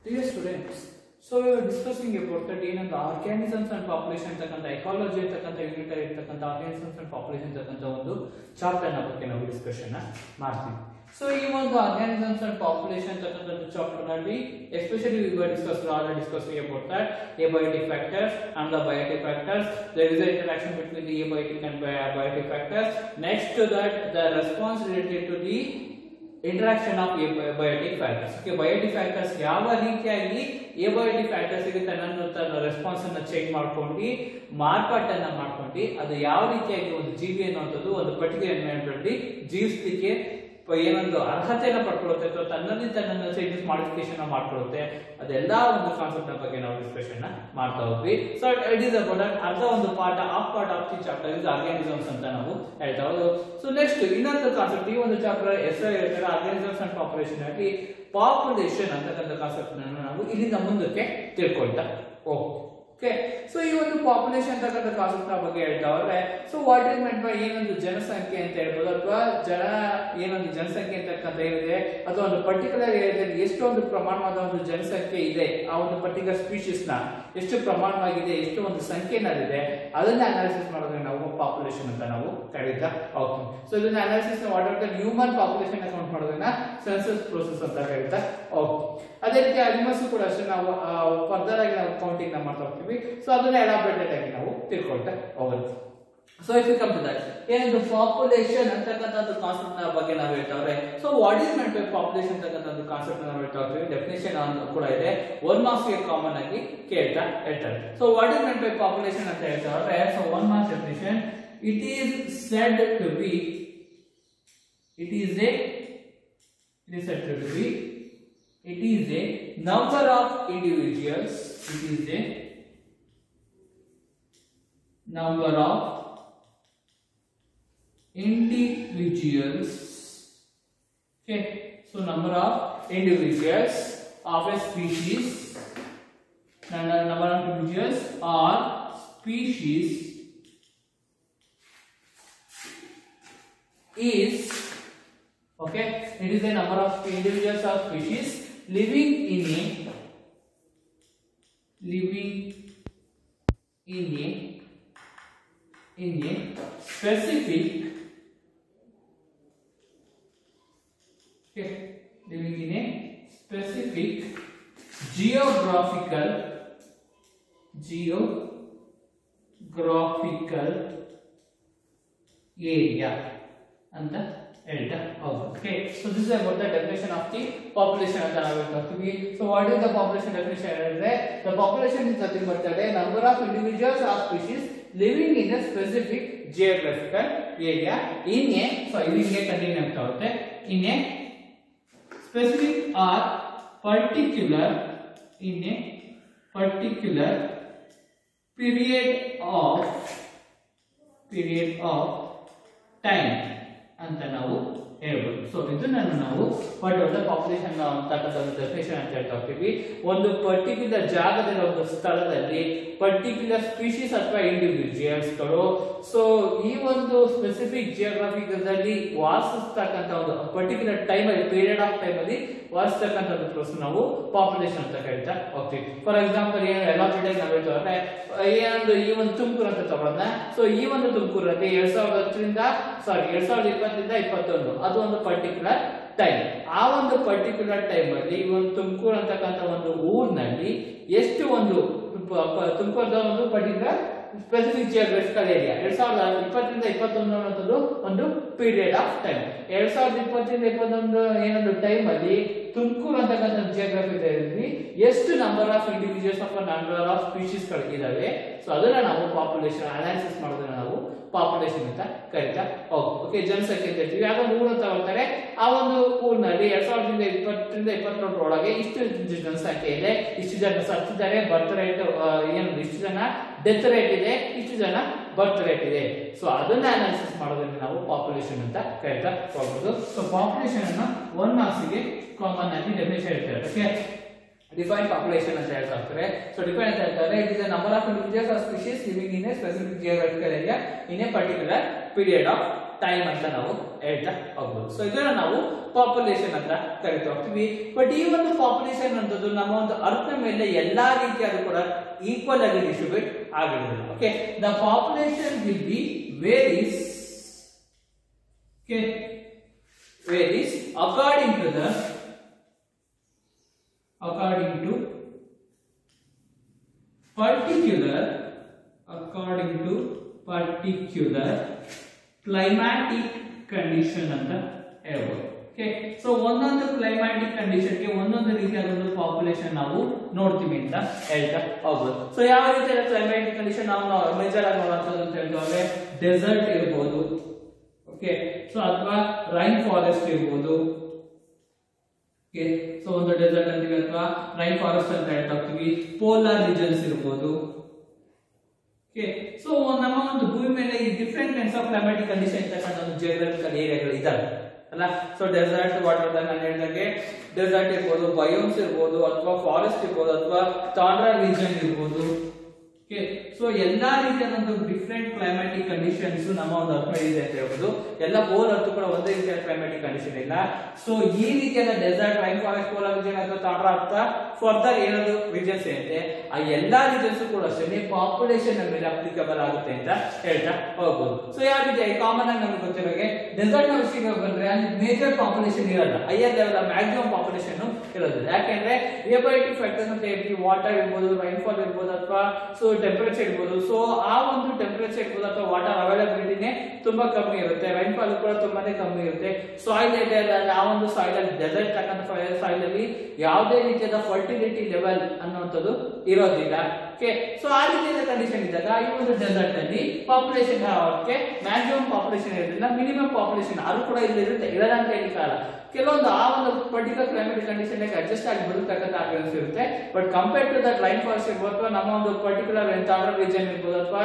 Dear students, so we were discussing about that ಏನಂದ್ರೆ organisms and population ಅಂತಕ್ಕಂಥ ecology ಅಂತಕ್ಕಂಥ unit ಇರ್ತಕ್ಕಂಥ organisms and population ಅಂತಕ್ಕಂಥ ಒಂದು ಚಾಪ್ಟರ್ ನ ಬಗ್ಗೆ ನಾವು ಡಿಸ್ಕಷನ್ ಮಾಡ್ತೀವಿ ಸೊ ಈ ಒಂದು ಆರ್ಗ್ಯಾನಿಸಮ್ಸ್ ಅಂಡ್ ಪಾಪ್ಯುಲೇಷನ್ ಅಂತಕ್ಕಂಥ ಚಾಪ್ಟರ್ ನಲ್ಲಿ especially we were discuss already discussing about that abiotic factors and the biotic factors there is an interaction between the abiotic and bi- biotic factors next to that the response related to the interaction of biotic factors okay biotic factors ಯಾವ ರೀತಿಯಾಗಿ ಎಬಯೋಟಿಕ್ factors ಗೆ ತನ್ನ ತನ್ನ response ಅನ್ನ change ಮಾಡ್ಕೊಂಡು ಮಾರ್ಪಾಟನ್ನ ಮಾಡ್ಕೊಂಡು ಅದು ಯಾವ ರೀತಿಯಾಗಿ ಒಂದು ಜೀವಿ ಅನ್ನುವಂಥದ್ದು ಒಂದು ಪರ್ಟಿಕ್ಯುಲರ್ ಎನ್ವೈರನ್ಮೆಂಟ್ ಜೀವಿಸ್ಲಿಕ್ಕೆ ಪ- ಏನೊಂದು ಅರ್ಹತೆಯನ್ನ ಪಡ್ಕೊಳ್ಳುತ್ತೆ ಅಥವಾ ತನ್ನಲ್ಲಿ ತನ್ನನ್ನು ಚೇಂಜಸ್ ಮಾಡಿಫಿಕೇಶನ್ ಮಾಡ್ಕೊಳ್ಳುತ್ತೆ ಅದೆಲ್ಲ ಒಂದು ಕಾನ್ಸೆಪ್ಟ್ ನ ಬಗ್ಗೆ ನಾವು ಡಿಸ್ಕಷನ್ ಮಾಡ್ತಾ ಹೋದ್ವಿ ಸೊ ಇಟ್ ಇಸ್ ಅಬೌಟ್ ಅರ್ಧ ಒಂದು part of part of the chapter is organisms ಅಂತ ನಾವು ಹೇಳ್ತಾ ಹೋದು ಸೊ ನೆಕ್ಸ್ಟ್ ಇನ್ನೊಂದು ಕಾನ್ಸೆಪ್ಟ್ ಈ ಒಂದು ಚಾಪ್ಟರ್ ಹೆಸರು ಹೇಳ್ತಾರೆ ಆರ್ಗ್ಯಾನಿಸಮ್ಸ್ ಅಂಡ್ ಪಾಪ್ಯುಲೇಷನ್ ಆಗಿ ಪಾಪ್ಯುಲೇಷನ್ ಅಂತಕ್ಕಂಥ ಕಾನ್ಸೆಪ್ಟ್ ನಾವು ಇಲ್ಲಿಂದ ಮುಂದಕ್ಕೆ ತಿಳ್ಕೊಳ್ತಾ ಹೋಗ್ತೀವಿ ಓಕೆ ಸೊ ಈ ಒಂದು ಪಾಪ್ಯುಲೇಷನ್ ಅಂತಕ್ಕಂಥ ಕಾನ್ಸೆಪ್ಟ್ ಬಗ್ಗೆ ಹೇಳ್ತಾ ಹೋದ್ರೆ so what is meant by ಏನೊಂದು ಜನಸಂಖ್ಯೆ ಅಂತ ಹೇಳ್ಬೋದು ಅಥವಾ ಜನ ಏನೊಂದು ಜನಸಂಖ್ಯೆ ಅಂತಕ್ಕಂಥ ಏನಿದೆ ಅಥವಾ ಒಂದು ಪರ್ಟಿಕ್ಯುಲರ್ ಏರಿಯಾದಲ್ಲಿ ಎಷ್ಟೊಂದು ಪ್ರಮಾಣವಾದ ಒಂದು ಜನಸಂಖ್ಯೆ ಇದೆ ಆ ಒಂದು ಪರ್ಟಿಕ್ಯುಲರ್ ಸ್ಪೀಶೀಸ್ ನ ಎಷ್ಟು ಪ್ರಮಾಣವಾಗಿದೆ ಎಷ್ಟು ಒಂದು ಸಂಖ್ಯೆನಲ್ಲಿದೆ ಅದನ್ನ ಅನಾಲಿಸಿಸ್ ಮಾಡೋದ್ರೆ ನಾವು ಪಾಪ್ಯುಲೇಷನ್ ಅಂತ ನಾವು ಕರೀತಾ ಹೋಗ್ತೀವಿ ಸೊ ಇದನ್ನ analysis what are the human population account ಮಾಡೋದನ್ನ ಸೆನ್ಸಸ್ ಪ್ರೋಸೆಸ್ ಅಂತ ಕರೀತಾ ಹೋಗ್ತೀವಿ ಅದೇ ರೀತಿ ಅನಿಮಲ್ಸ್ ಕೂಡ ಅಷ್ಟೇ ನಾವು ಫರ್ದರ್ ಆಗಿ ನಾವು ಕೌಂಟಿಂಗ್ ನ ಮಾಡ್ತಾ ಹೋಗ್ತೀವಿ ಸೊ ಅದನ್ನ ಎಲಾಬ್ರೇಟೆಡ್ ಆಗಿ ನಾವು ತಿಳ್ಕೊಳ್ತಾ ಹೋಗೋದು so if you come to that ಏನೊಂದು ಪಾಪ್ಯುಲೇಷನ್ ಅಂತಕ್ಕಂಥದ್ದು ಕಾನ್ಸೆಪ್ಟ್ ನ ಬಗ್ಗೆ ನಾವು ಹೇಳ್ತಾ ಹೋದ್ರೆ so what is meant by population ಅಂತಕ್ಕಂಥದ್ದು ಕಾನ್ಸೆಪ್ಟ್ ನಾವು ಹೇಳ್ತಾ ಹೋಗ್ತೀವಿ ಡೆಫಿನೇಷನ್ ಕೂಡ ಇದೆ ಒನ್ ಮಾರ್ಕ್ಸ್ ಗೆ ಕಾಮನ್ ಆಗಿ ಕೇಳ್ತಾ ಹೇಳ್ತಾರೆ so what is meant by population ಅಂತ ಹೇಳ್ತಾ ಹೋದ್ರೆ so one marks definition it is said to be it is a it is said to be it is a number of individuals it is a number of individuals okay so number of individuals of a species number number of individuals or species is okay it is a number of individuals or species living in a living in a in a specific okay living in a specific geographical geographical area ಅಂತ ಹೇಳ್ತಾ ಹೋಗೋದು okay so this is about the definition of the population ಅಂತ ನಾವು ಹೇಳ್ತಾ ಹೋಗ್ತೀವಿ so what is the population definition ಹೇಳಿದ್ರೆ the population is nothing but the number of individuals or species living in a specific geographical area in a so ಇದು ಹಿಂಗೆ continue ಆಗ್ತಾ ಹೋಗುತ್ತೆ in a specific or particular in a particular period of period of time ಅಂತ ನಾವು ಹೇಳ್ಬೋದು so ಇದನ್ನ ನಾವು what are the population ಅಂತಕ್ಕಂಥ ಒಂದು ಡೆಫಿನೇಷನ್ ಅಂತ ಹೇಳ್ತಾ ಹೋಗ್ತೀವಿ ಒಂದು ಪರ್ಟಿಕ್ಯುಲರ್ ಜಾಗದಲ್ಲಿ ಒಂದು ಸ್ಥಳದಲ್ಲಿ ಪರ್ಟಿಕ್ಯುಲರ್ ಸ್ಪೀಶೀಸ್ ಅಥವಾ ಇಂಡಿವಿಜುವಲ್ಸ್ ಗಳು ಸೊ ಈ ಒಂದು ಸ್ಪೆಸಿಫಿಕ್ ಜಿಯೋಗ್ರಫಿಕದಲ್ಲಿ ವಾಸಿಸ್ತಕ್ಕಂಥ ಒಂದು ಪರ್ಟಿಕ್ಯುಲರ್ ಟೈಮ್ ಅಲ್ಲಿ ಪೀರಿಯಡ್ ಆಫ್ ಟೈಮ್ ಅಲ್ಲಿ ವಾಸಿಸ್ತಕ್ಕಂಥದ್ದು ಪ್ರೋಸೆಸ್ ನಾವು ಪಾಪ್ಯುಲೇಷನ್ ಅಂತ ಹೇಳ್ತಾ ಹೋಗ್ತೀವಿ ಫಾರ್ ಎಕ್ಸಾಂಪಲ್ ಏನು ಎಲ್ಲ ಬಿಲ್ಡಿಂಗ್ ನಾವು ಹೇಳ್ತಾ ಹೋದ್ರೆ ಏನೊಂದು ಈ ಒಂದು ತುಮಕೂರು ಅಂತ ತಗೊಳ್ಳೋಣ ಸೊ ಈ ಒಂದು ತುಮಕೂರಲ್ಲಿ ಎರಡ್ ಸಾವಿರದ ಹತ್ತರಿಂದ ಸಾರಿ ಎರಡ್ ಸಾವಿರದ ಇಪ್ಪತ್ತರಿಂದ ಇಪ್ಪತ್ತೊಂದು ಅದು ಒಂದು ಪರ್ಟಿಕ್ಯುಲರ್ ಟೈಮ್ ಆ ಒಂದು ಪರ್ಟಿಕ್ಯುಲರ್ ಟೈಮ್ ಅಲ್ಲಿ ಈ ಒಂದು ತುಮಕೂರು ಅಂತಕ್ಕಂಥ ಒಂದು ಊರಿನಲ್ಲಿ ಎಷ್ಟು ಒಂದು ತುಮಕೂರದ ಒಂದು ಪರ್ಟಿಕ್ಯುಲರ್ ಸ್ಪೆಸಿಫಿಕ್ ಜಿಯೋಗ್ರಫಿಕಲ್ ಏರಿಯಾ ಎರಡ್ ಸಾವಿರದ ಇಪ್ಪತ್ತರಿಂದ ಇಪ್ಪತ್ತೊಂದು ಅನ್ನೋದು ಒಂದು ಪೀರಿಯಡ್ ಆಫ್ ಟೈಮ್ ಎರಡ್ ಸಾವಿರದ ಇಪ್ಪತ್ತರಿಂದ ಇಪ್ಪತ್ತೊಂದು ಏನೊಂದು ಟೈಮ್ ಅಲ್ಲಿ ತುಮಕೂರು ಅಂತಕ್ಕಂಥ ಜಿಯೋಗ್ರಫಿ ಎಷ್ಟು ನಂಬರ್ ಆಫ್ ಇಂಡಿವಿಜುವಲ್ಸ್ ಅಥವಾ ನಂಬರ್ ಆಫ್ ಸ್ಪೀಶೀಸ್ ಗಳು ಇದಾವೆ ಸೊ ಅದನ್ನ ನಾವು ಪಾಪ್ಯುಲೇಷನ್ ಅನಾಲಿಸಿಸ್ ಮಾಡೋದನ್ನ ನಾವು ಪಾಪ್ಯುಲೇಷನ್ ಅಂತ ಕರಿತಾ ಹೋಗ್ತೀವಿ ಓಕೆ ಜನಸಂಖ್ಯೆ ಅಂತ ಹೇಳ್ತೀವಿ ಯಾವ್ದೊಂದು ಊರು ಅಂತ ಹೇಳ್ತಾರೆ ಆ ಒಂದು ಊರಿನಲ್ಲಿ ಎರಡ್ ಸಾವಿರದಿಂದ ಇಪ್ಪತ್ತರಿಂದ ಇಪ್ಪತ್ತೊಂದರ ಒಳಗೆ ಇಷ್ಟು ಜನಸಂಖ್ಯೆ ಇದೆ ಇಷ್ಟು ಜನ ಸತ್ತಿದ್ದಾರೆ ಬರ್ತ್ ರೇಟ್ ಏನು ಇಷ್ಟು ಜನ ಡೆತ್ ರೇಟ್ ಇದೆ ಇಷ್ಟು ಜನ ಬರ್ತ್ ರೇಟ್ ಇದೆ ಸೊ ಅದನ್ನ ಅನಾಲಿಸಿಸ್ ಮಾಡೋದ್ರಿಂದ ನಾವು ಪಾಪ್ಯುಲೇಷನ್ ಅಂತ ಕರಿತಾ ಹೋಗ್ಬೋದು ಸೊ ಪಾಪ್ಯುಲೇಷನ್ ಅನ್ನ ಒನ್ ಮಾರ್ಕ್ಸ್ಗೆ ಕಾಮನ್ ಆಗಿ ಡೆಫಿನೇಷನ್ ಹೇಳ್ತಾರೆ ಓಕೆ ಡಿಫೈನ್ ಪಾಪ್ಯುಲೇಷನ್ ಅಂತ ಹೇಳ್ತಾ ಇರ್ತಾರೆ ಸೊ ಡಿಫೈನ್ ಅಂತ ಹೇಳ್ತಾರೆ it is number of individuals or species living in a specific geographical area in a particular period of time ಅಂತ ನಾವು ಹೇಳ್ತಾ ಹೋಗ್ಬೋದು ಸೊ ಇದನ್ನ ನಾವು ಪಾಪ್ಯುಲೇಷನ್ ಅಂತ ಕರಿತಾ ಹೋಗ್ತೀವಿ ಬಟ್ ಈ ಒಂದು ಪಾಪ್ಯುಲೇಷನ್ ಅಂತದ್ದು ನಮ್ಮ ಒಂದು ಅರ್ಥ ಮೇಲೆ ಎಲ್ಲಾ ರೀತಿಯಾದ ಕೂಡ ಈಕ್ವಲ್ ಆಗಿ ಡಿಸ್ಟ್ರಿಬ್ಯೂಟ್ ಆಗಿರೋದಿಲ್ಲ okay the population will be varies okay varies according to the according to particular according to particular climatic condition ಅಂತ ಹೇಳ್ಬೋದು ಓಕೆ ಸೊ ಒಂದೊಂದು ಕ್ಲೈಮ್ಯಾಟಿಕ್ ಕಂಡೀಷನ್ಗೆ ಒಂದೊಂದು ರೀತಿಯಾದ ಒಂದು ಪಾಪ್ಯುಲೇಷನ್ ನಾವು ನೋಡ್ತೀವಿ ಅಂತ ಹೇಳ್ತಾ ಹೋಗ್ಬೋದು ಸೊ ಯಾವ ರೀತಿಯಾದ ಕ್ಲೈಮ್ಯಾಟಿಕ್ ಕಂಡೀಷನ್ ನಾವು ಮೇಜರ್ ಆಗಿ ನೋಡುವಂಥದ್ದು ಅಂತ ಹೇಳ್ತಾರೆ ಡೆಸರ್ಟ್ ಇರ್ಬೋದು ಓಕೆ ಸೊ ಅಥವಾ ರೈನ್ ಫಾರೆಸ್ಟ್ ಇರ್ಬೋದು ಓಕೆ ಸೊ ಒಂದು ಡೆಸರ್ಟ್ ಅಂತೀವಿ ಅಥವಾ ರೈನ್ ಫಾರೆಸ್ಟ್ ಅಂತ ಹೇಳ್ತಾ ಹೋಗ್ತೀವಿ ಪೋಲಾರ್ ರೀಜನ್ಸ್ ಇರ್ಬೋದು ಓಕೆ ಸೊ ನಮ್ಮ ಒಂದು ಭೂಮಿ ಮೇಲೆ ಈ different kinds of climatic condition ಇರ್ತಕ್ಕಂಥ ಒಂದು ಜಿಯೋಗ್ರಫಿಕಲ್ ಏರಿಯಾಗಳು ಇದಾವೆ ಅಲ್ಲ ಸೊ ಡೆಸರ್ಟ್ ವಾಟರ್ ನಾನು ಹೇಳಿದಂಗೆ ಡೆಸರ್ಟ್ ಇರ್ಬೋದು ಬಯೋಮ್ಸ್ ಇರ್ಬೋದು ಅಥವಾ ಫಾರೆಸ್ಟ್ ಇರ್ಬೋದು ಅಥವಾ ತಾಂಡ್ರಾ ರೀಜನ್ ಇರ್ಬೋದು ಓಕೆ ಸೊ ಎಲ್ಲಾ ರೀತಿಯಾದಂತಹ ಡಿಫ್ರೆಂಟ್ ಕ್ಲೈಮ್ಯಾಟಿಕ್ ಕಂಡೀಷನ್ಸ್ ನಮ್ಮ ಒಂದು ಅರ್ಥ ಇದೆ ಅಂತ ಹೇಳ್ಬೋದು ಎಲ್ಲ ಹೋಲ್ ಅರ್ಥ ಕೂಡ ಒಂದೇ ರೀತಿಯ ಕ್ಲೈಮ್ಯಾಟಿಕ್ ಕಂಡೀಷನ್ ಇಲ್ಲ ಸೊ ಈ ರೀತಿಯಾದ desert rain forest polar region ಅಥವಾ ತಾಂಡ್ರಾ ಅರ್ಥ ಫರ್ದರ್ ಏನದು ರೀಜನ್ಸ್ ಏನಿದೆ ಆ ಎಲ್ಲಾ ರೀಜನ್ಸ್ ಕೂಡ ಅಷ್ಟೇ ಪಾಪ್ಯುಲೇಷನ್ ಮೇಲೆ ಅಪ್ಲಿಕಬಲ್ ಆಗುತ್ತೆ ಅಂತ ಹೇಳ್ತಾ ಹೋಗ್ಬೋದು ಸೊ ಯಾವ ರೀತಿ ಕಾಮನ್ ಆಗಿ ನಮ್ಗೆ ಗೊತ್ತಿರೋ ಹಾಗೆ ಡೆಸರ್ಟ್ ನ ವಿಷಯಕ್ಕೆ ಬಂದ್ರೆ ಅಲ್ಲಿ ಮೇಜರ್ ಪಾಪ್ಯುಲೇಷನ್ ಇರಲ್ಲ ಹೈಯರ್ ಲೆವೆಲ್ ಮ್ಯಾಕ್ಸಿಮಮ್ ಪಾಪ್ಯುಲೇಷನ್ ಇರೋದಿಲ್ಲ ಯಾಕೆಂದ್ರೆ ರಿಯಬೈಟಿ ಫ್ಯಾಕ್ಟರ್ಸ್ ಅಂತ ಹೇಳ್ತೀವಿ ವಾಟರ್ ಇರ್ಬೋದು ರೈನ್ಫಾಲ್ ಇರ್ಬೋದು ಅಥವಾ ಸೊ ಟೆಂಪರೇಚರ್ ಇರ್ಬೋದು ಸೊ ಆ ಒಂದು ಟೆಂಪರೇಚರ್ ಇರ್ಬೋದು ಅಥವಾ ವಾಟರ್ ಅವೈಲಬಿಲಿಟಿನೇ ತುಂಬಾ ಕಮ್ಮಿ ಇರುತ್ತೆ ರೈನ್ಫಾಲ್ ಕೂಡ ತುಂಬಾನೇ ಕಮ್ಮಿ ಇರುತ್ತೆ ಸಾಯಿಲ್ ಇದೆ ಅಲ್ಲ, ಆ ಒಂದು ಸಾಯಿಲ್ ಅಲ್ಲಿ ಡೆಸರ್ಟ್ ತಕ್ಕಂತ ಸಾಯಿಲ್ ಅಲ್ಲಿ ಯಾವುದೇ ರೀತಿಯಾದ ಫರ್ಟಿಲಿಟಿ ಲೆವೆಲ್ ಅನ್ನುವಂಥದ್ದು ಇರೋದಿಲ್ಲ ಓಕೆ ಸೊ ಆ ರೀತಿಯಾದ ಕಂಡೀಷನ್ ಇದ್ದಾಗ ಈ ಒಂದು ಡೆಸರ್ಟ್ ಅಲ್ಲಿ ಪಾಪ್ಯುಲೇಷನ್ ಮ್ಯಾಕ್ಸಿಮಮ್ ಪಾಪ್ಯುಲೇಷನ್ ಇರೋದಿಲ್ಲ ಮಿನಿಮಮ್ ಪಾಪ್ಯುಲೇಷನ್ ಅದು ಕೂಡ ಇಲ್ಲಿ ಇರುತ್ತೆ ಇರಲ್ಲ ಅಂತ ಹೇಳಿಕಲ್ಲ ಕೆಲವೊಂದು ಆ ಒಂದು ಪರ್ಟಿಕ್ಯುಲರ್ ಕ್ಲೈಮೇಟಿಕ್ ಕಂಡೀಷನ್ ಅಡ್ಜಸ್ಟ್ ಆಗಿ ಬದುಕತಕ್ಕಂಥ ಆರ್ಗನ್ಸ್ ಇರುತ್ತೆ but compare to that rain forest ಇರ್ಬೋದು ಅಥವಾ ನಮ್ಮ ಒಂದು ಪರ್ಟಿಕ್ಯುಲರ್ ತಾಂಡ್ರ ರೀಜನ್ ಇರ್ಬೋದು ಅಥವಾ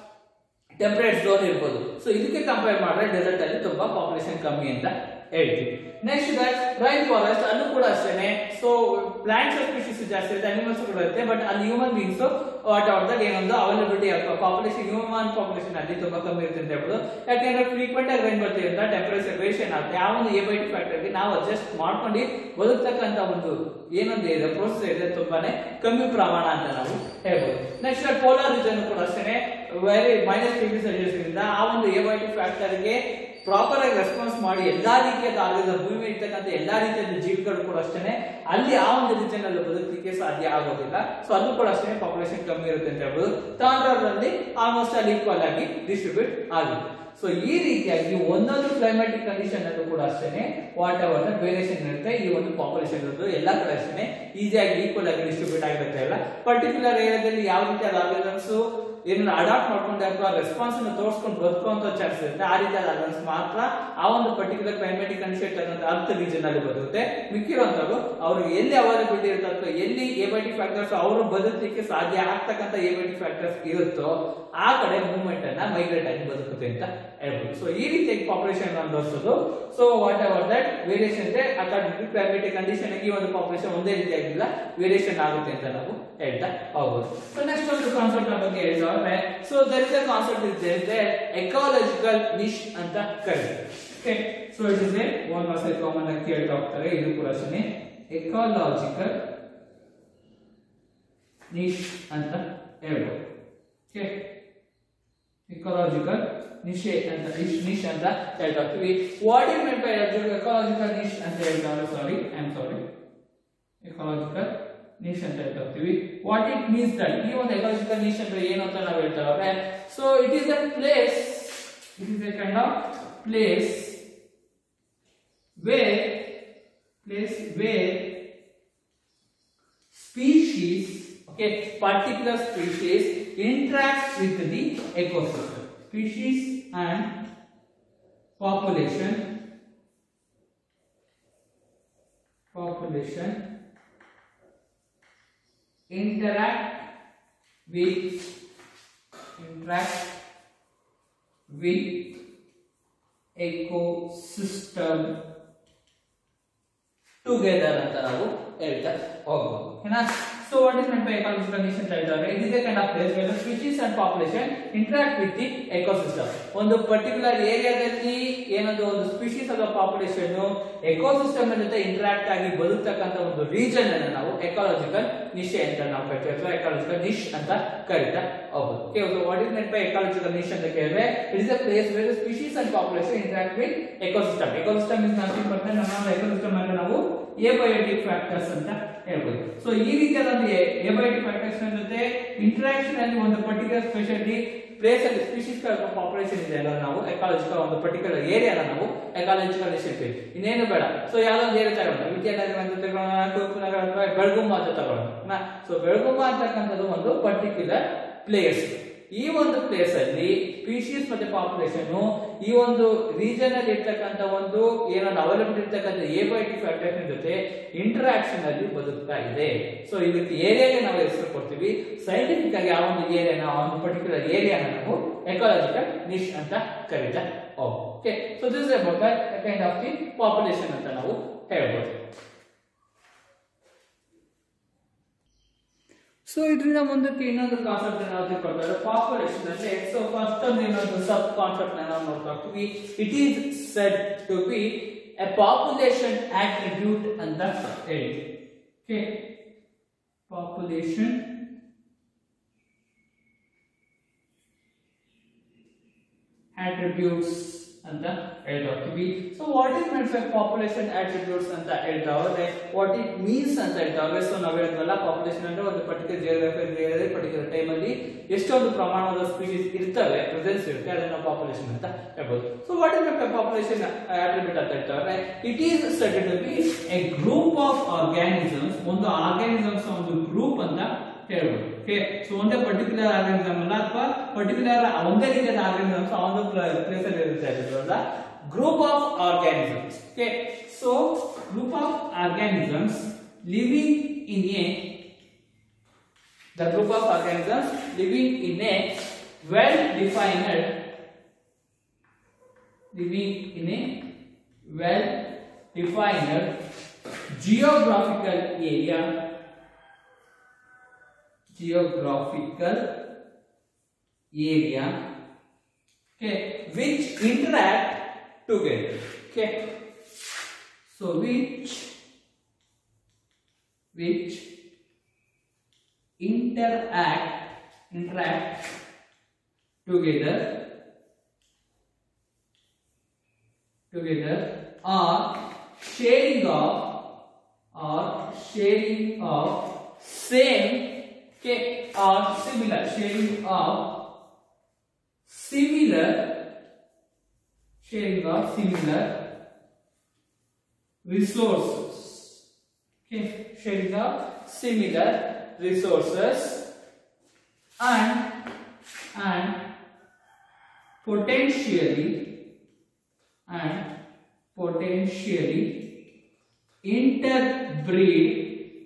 ಟೆಂಪರೇಟ್ ಝೋನ್ ಇರ್ಬೋದು ಸೊ ಇದಕ್ಕೆ ಕಂಪೇರ್ ಮಾಡಿದ್ರೆ ಡೆಸರ್ಟ್ ಅಲ್ಲಿ ತುಂಬಾ ಪಾಪ್ಯುಲೇಷನ್ ಕಮ್ಮಿ ಅಂತ ಹೇಳ್ತೀವಿ ನೆಕ್ಸ್ಟ್ ದಟ್ ರೈನ್ ಫಾರೆಸ್ಟ್ ಅಲ್ಲೂ ಕೂಡ ಅಷ್ಟೇನೆ ಸೊ ಪ್ಲಾಂಟ್ಸ್ ಸ್ಪೀಶೀಸ್ ಜಾಸ್ತಿ ಇರುತ್ತೆ ಅನಿಮಲ್ಸ್ ಕೂಡ ಇರುತ್ತೆ ಬಟ್ ಅಲ್ಲಿ ಹ್ಯೂಮನ್ ಬೀನ್ಸ್ ವಾಟ್ ಔಟ್ ಏನೊಂದು ಅವೈಲಬಿಲಿಟಿ ಪಾಪ್ಯುಲೇಷನ್ ಹ್ಯೂಮನ್ ಪಾಪ್ಯುಲೇಷನ್ ಅಲ್ಲಿ ತುಂಬಾ ಕಮ್ಮಿ ಇರುತ್ತೆ ಅಂತ ಹೇಳ್ಬೋದು ಯಾಕೆಂದ್ರೆ ಫ್ರೀಕ್ವೆಂಟ್ ಆಗಿ ರೈನ್ ಬರ್ತಿರೋದ್ರಿಂದ ಟೆಂಪರೇಚರ್ ವೇರಿಯೇಷನ್ ಆಗುತ್ತೆ ಆ ಒಂದು ಎ ಬೈ ಟಿ ಫ್ಯಾಕ್ಟರ್ಗೆ ನಾವು ಅಡ್ಜಸ್ಟ್ ಮಾಡ್ಕೊಂಡು ಬದುಕ್ತಕ್ಕಂತ ಒಂದು ಏನೊಂದು ಇದೆ ಪ್ರೋಸೆಸ್ ಇದೆ ತುಂಬಾನೇ ಕಮ್ಮಿ ಪ್ರಮಾಣ ಅಂತ ನಾವು ಹೇಳ್ಬೋದು ನೆಕ್ಸ್ಟ್ ಪೋಲಾರ್ ರೀಜನ್ ಕೂಡ ಅಷ್ಟೇ ವೆರಿ ಮೈನಸ್ ಡಿಗ್ರಿ ಸೆಲ್ಸಿಯಸ್ ಇಂದ ಆ ಒಂದು ಎ ಬೈ ಟಿ ಫ್ಯಾಕ್ಟರ್ಗೆ ಪ್ರಾಪರ್ ಆಗಿ ರೆಸ್ಪಾನ್ಸ್ ಮಾಡಿ ಎಲ್ಲಾ ರೀತಿಯಾದ ಆಗೋದ ಭೂಮಿ ಇರ್ತಕ್ಕಂಥ ಎಲ್ಲಾ ರೀತಿಯಾದ ಜೀವಿಗಳು ಕೂಡ ಅಷ್ಟೇ ಅಲ್ಲಿ ಆ ಒಂದು ರೀಜನ್ ಅಲ್ಲಿ ಬದುಕಲಿಕ್ಕೆ ಸಾಧ್ಯ ಆಗೋದಿಲ್ಲ ಸೊ ಅದು ಕೂಡ ಅಷ್ಟೇ ಪಾಪ್ಯುಲೇಷನ್ ಕಮ್ಮಿ ಇರುತ್ತೆ ಅಂತ ಹೇಳ್ಬೋದು ತಾಂಡ್ರಲ್ಲಿ ಆಲ್ಮೋಸ್ಟ್ ಅಲ್ಲಿ ಈಕ್ವಲ್ ಆಗಿ ಡಿಸ್ಟ್ರಿಬ್ಯೂಟ್ ಆಗಿದೆ ಸೊ ಈ ರೀತಿಯಾಗಿ ಒಂದೊಂದು ಕ್ಲೈಮ್ಯಾಟಿಕ್ ಕಂಡೀಷನ್ ಅಲ್ಲೂ ಕೂಡ ಅಷ್ಟೇ ವಾಟ್ ಅವರ್ ವೇರಿಯೇಷನ್ ಇರುತ್ತೆ ಈ ಒಂದು ಪಾಪ್ಯುಲೇಷನ್ ಇರೋದು ಎಲ್ಲಾ ಕಡೆ ಅಷ್ಟೇ ಈಸಿಯಾಗಿ ಈಕ್ವಲ್ ಆಗಿ ಡಿಸ್ಟ್ರಿಬ್ಯೂಟ್ ಆಗಿರುತ್ತೆ ಅಲ್ಲ ಪರ್ಟಿಕ್ಯುಲರ್ ಏರಿಯಾದಲ್ಲಿ ಯಾವ ರೀತಿಯಾದ ಆರ್ಗನ್ಸ್ ಏನನ್ನ ಅಡಾಪ್ಟ್ ಮಾಡ್ಕೊಂಡು ಅಥವಾ ರೆಸ್ಪಾನ್ಸ್ ಅನ್ನು ತೋರಿಸ್ಕೊಂಡು ಬದುಕುವಂತ ಚಾನ್ಸ್ ಇರುತ್ತೆ ಆ ರೀತಿಯಾದ ಆರ್ಗನ್ಸ್ ಮಾತ್ರ ಆ ಒಂದು ಪರ್ಟಿಕ್ಯುಲರ್ ಕ್ಲೈಮ್ಯಾಟಿಕ್ ಕಂಡೀಷನ್ ಅನ್ನೋದು ಅರ್ಥ ರೀಜನ್ ಅಲ್ಲಿ ಬರುತ್ತೆ ಮಿಕ್ಕಿರುವಂತವ್ರು ಅವ್ರಿಗೆ ಎಲ್ಲಿ ಅವೈಲಬಿಲಿಟಿ ಇರುತ್ತೆ ಅಥವಾ ಎಲ್ಲಿ ಎಬೈಟಿ ಫ್ಯಾಕ್ಟರ್ಸ್ ಅವರು ಬದುಕಲಿಕ್ಕೆ ಸಾಧ್ಯ ಆಗ್ತಕ್ಕಂಥ ಎಬೈಟಿ ಫ್ಯಾಕ್ಟರ್ಸ್ ಇರುತ್ತೋ ಆ ಕಡೆ ಮೂವ್ಮೆಂಟ್ ಅನ್ನ ಮೈಗ್ರೇಟ್ ಆಗಿ ಬದುಕುತ್ತೆ ಅಂತ ಹೇಳ್ಬೋದು ಸೊ ಈ ರೀತಿಯಾಗಿ ಪಾಪ್ಯುಲೇಷನ್ ಅನ್ಭವಿಸೋದು so whatever that variation ಇದೆ ಅಕಾರ್ಡಿಂಗ್ ಕ್ಲೈಮೇಟಿಕ್ ಕಂಡೀಷನ್ ಆಗಿ ಒಂದು ಪಾಪ್ಯುಲೇಷನ್ ಒಂದೇ ರೀತಿಯಾಗಿಲ್ಲ ವೇರಿಯೇಷನ್ ಆಗುತ್ತೆ ಅಂತ ನಾವು ಹೇಳ್ತಾ ಹೋಗ್ಬೋದು ಸೊ ನೆಕ್ಸ್ಟ್ ಒಂದು ಕಾನ್ಸೆಪ್ಟ್ ಬಗ್ಗೆ ಹೇಳ್ತಾರೆ so there is a concept is there ಇದೆ ಎಕಾಲಜಿಕಲ್ ನಿಶ್ ಅಂತ ಕರೀತಾರೆ okay so it is a one most common ಆಗಿ ಕೇಳ್ತಾ ಹೋಗ್ತಾರೆ ಇದು ಕೂಡ ಅಷ್ಟೇ ಎಕಾಲಜಿಕಲ್ ನಿಶ್ ಅಂತ ಹೇಳ್ಬೋದು ಓಕೆ ಎಕಾಲಜಿಕಲ್ ನಿಶೆ ಅಂತ ನಿಶ್ ನಿಶ್ ಅಂತ ಹೇಳ್ತಾ ಹೋಗ್ತೀವಿ what is mean by ecological niche ಅಂತ ಹೇಳ್ತಾರೆ sorry I am sorry ecological niche ಅಂತ ಹೇಳ್ತಾ ಹೋಗ್ತೀವಿ ವಾಟ್ ಇಟ್ ಮೀನ್ಸ್ ದಟ್ ಈ ಒಂದು ಎಕಾಲಜಿಕಲ್ ನಿಶ್ ಅಂದ್ರೆ ಏನು ಅಂತ ನಾವು ಹೇಳ್ತಾ ಹೋದ್ರೆ so it is a place it is a kind of place where place where species okay particular species interact with the ecosystem species and population population interact with interact with ecosystem together ಅಂತ ನಾವು ಹೇಳ್ತಾ ಹೋಗ್ಬೋದು ಓಕೆನಾ so what is meant by ecological niche ಅಂತ ಹೇಳಿದ್ರೆ it is a kind of place where the species and population interact with the ecosystem ಒಂದು particular ಏರಿಯಾದಲ್ಲಿ ಏನದು ಒಂದು ಸ್ಪೀಶೀಸ್ ಅಥವಾ ಪಾಪ್ಯುಲೇಷನ್ ಎಕೋಸಿಸ್ಟಮ್ ಜೊತೆ ಇಂಟರಾಕ್ಟ್ ಆಗಿ ಬದುಕ್ತಕ್ಕಂತ ಒಂದು ರೀಜನ್ ಅನ್ನು ನಾವು ಎಕಾಲಜಿಕಲ್ ನಿಶೆ ಅಂತ ನಾವು ಕರಿತೀವಿ ಅಥವಾ ಎಕಾಲಜಿಕಲ್ ನಿಶ್ ಅಂತ ಕರಿತಾ ಹೋಗ್ಬೋದು okay so what is meant by ecological niche ಅಂತ ಕೇಳಿದ್ರೆ it is a place where species and population interact with ecosystem ecosystem is nothing but ನಮ್ಮ ಎಕೋಸಿಸ್ಟಮ್ ಅಂದ್ರೆ ನಾವು ಏಬಯೋಟಿಕ್ ಫ್ಯಾಕ್ಟರ್ಸ್ ಅಂತ ಹೇಳ್ಬೋದು ಸೊ ಈ ರೀತಿಯಾದ ಒಂದು ಏಬಯೋಟಿಕ್ ಫ್ಯಾಕ್ಟರ್ಸ್ ಜೊತೆ ಇಂಟರಾಕ್ಷನ್ ಅಲ್ಲಿ ಒಂದು ಪರ್ಟಿಕ್ಯುಲರ್ ಸ್ಪೆಷಲಿ ಪ್ಲೇಸ್ ಅಲ್ಲಿ ಸ್ಪೀಶೀಸ್ ಪಾಪ್ಯುಲೇಷನ್ ಇದೆ ಅಲ್ಲ ನಾವು ಎಕಾಲಜಿಕಲ್ ಒಂದು ಪರ್ಟಿಕ್ಯುಲರ್ ಏರಿಯಾನ ನಾವು ಎಕಾಲಜಿಕಲ್ ಅಂತೀವಿ ಇನ್ನೇನು ಬೇಡ ಸೊ ಯಾವ್ದೋ ಒಂದು ಏರಿಯಾ ತಗೊಳ್ಳೋಣ ವಿದ್ಯಾನಗರ ಅಂತ ತಗೊಳ್ಳೋಣ ಕುರುಪು ನಗರ ಅಥವಾ ಬೆಳಗುಂಬ ಅಂತ ತಗೊಳ್ಳೋಣ ಸೊ ಬೆಳಗುಂಬ ಅಂತಕ್ಕಂಥದ್ದು ಒಂದು ಪರ್ಟಿಕ್ಯುಲರ್ ಪ್ಲೇಸ್ ಈ ಒಂದು ಪ್ಲೇಸ್ ಅಲ್ಲಿ ಸ್ಪೀಶೀಸ್ ಮತ್ತೆ ಪಾಪ್ಯುಲೇಷನ್ ಈ ಒಂದು ರೀಜನ್ ಅಲ್ಲಿ ಇರ್ತಕ್ಕಂಥ ಒಂದು ಏನೊಂದು ಅವೈಲಬಲ್ ಇರ್ತಕ್ಕಂಥ ಏಬಯೋಟಿಕ್ ಫ್ಯಾಕ್ಟರ್ ಜೊತೆ ಇಂಟರಾಕ್ಷನ್ ಅಲ್ಲಿ ಬದುಕ್ತಾ ಇದೆ ಸೊ ಇದಕ್ಕೆ ಏರಿಯಾಗೆ ನಾವು ಹೆಸರು ಕೊಡ್ತೀವಿ ಸೈಂಟಿಫಿಕ್ ಆಗಿ ಆ ಒಂದು ಏರಿಯಾನ ಆ ಒಂದು ಪರ್ಟಿಕ್ಯುಲರ್ ಏರಿಯಾನ ನಾವು ಎಕಾಲಜಿಕಲ್ ನಿಶ್ ಅಂತ ಕರೀತಾ okay so this about kind of the population ಅಂತ ನಾವು ಹೇಳ್ಬೋದು ಸೊ ಇದರಿಂದ ಮುಂದಕ್ಕೆ ಇನ್ನೊಂದು ಕಾನ್ಸೆಪ್ಟ್ ನಾವು ತಿಳ್ಕೊಳ್ತಾರೆ ಪಾಪ್ಯುಲೇಷನ್ ಅಂದ್ರೆ ಸೊ ಫಸ್ಟ್ ಒಂದು ಇನ್ನೊಂದು ಸಬ್ ಕಾನ್ಸೆಪ್ಟ್ ನಾವು ನೋಡ್ತಾ ಹೋಗ್ತೀವಿ it is said to be a population attribute ಅಂತ ಹೇಳಿ ಓಕೆ ಪಾಪ್ಯುಲೇಷನ್ attributes ಅಂತ ಹೇಳ್ತಾ ಹೋಗ್ತೀವಿ so what is meant by population attributes ಅಂತ ಹೇಳ್ತಾ ಹೋದ್ರೆ ವಾಟ್ ಇಟ್ ಮೀನ್ಸ್ ಅಂತ ಹೇಳ್ತಾ ಹೋದ್ರೆ ಸೊ ನಾವು ಹೇಳಿದ್ವಲ್ಲ ಪಾಪ್ಯುಲೇಷನ್ ಅಂದ್ರೆ ಒಂದು ಪರ್ಟಿಕ್ಯುಲರ್ ಜಿಯೋಗ್ರಫಿಕಲ್ ಏರಿಯಾದಲ್ಲಿ ಪರ್ಟಿಕ್ಯುಲರ್ ಟೈಮ್ ಅಲ್ಲಿ ಎಷ್ಟೊಂದು ಪ್ರಮಾಣದ ಸ್ಪೀಶೀಸ್ ಇರ್ತವೆ ಪ್ರೆಸೆನ್ಸ್ ಇರುತ್ತೆ ಅದನ್ನ ಪಾಪ್ಯುಲೇಷನ್ ಅಂತ ಹೇಳ್ಬೋದು so what is meant by population attribute ಅಂತ ಹೇಳ್ತಾ ಹೋದ್ರೆ it is study to be a group of organisms ಒಂದು ಆರ್ಗ್ಯಾನಿಸಮ್ಸ್ ಒಂದು ಗ್ರೂಪ್ ಅಂತ ಹೇಳ್ಬೋದು ಓಕೆ ಸೊ ಒಂದೇ ಪರ್ಟಿಕ್ಯುಲರ್ ಆರ್ಗನಿಸಮ್ ಅಲ್ಲ ಅಥವಾ ಪರ್ಟಿಕ್ಯುಲರ್ ಒಂದೇ ರೀತಿಯಾದ ಆರ್ಗನಿಸಮ್ಸ್ ಆ ಒಂದು ಪ್ಲೇಸ್ ಅಲ್ಲಿ ಇರುತ್ತೆ ಅದಲ್ಲ group of organisms okay so group of organisms living in a the group of organisms living in a well defined living in a well defined geographical area geographical area okay which interact together okay so which which interact interact together together or sharing of or sharing of same okay or similar sharing of similar sharing of similar resources okay sharing of similar resources and and potentially and potentially interbreed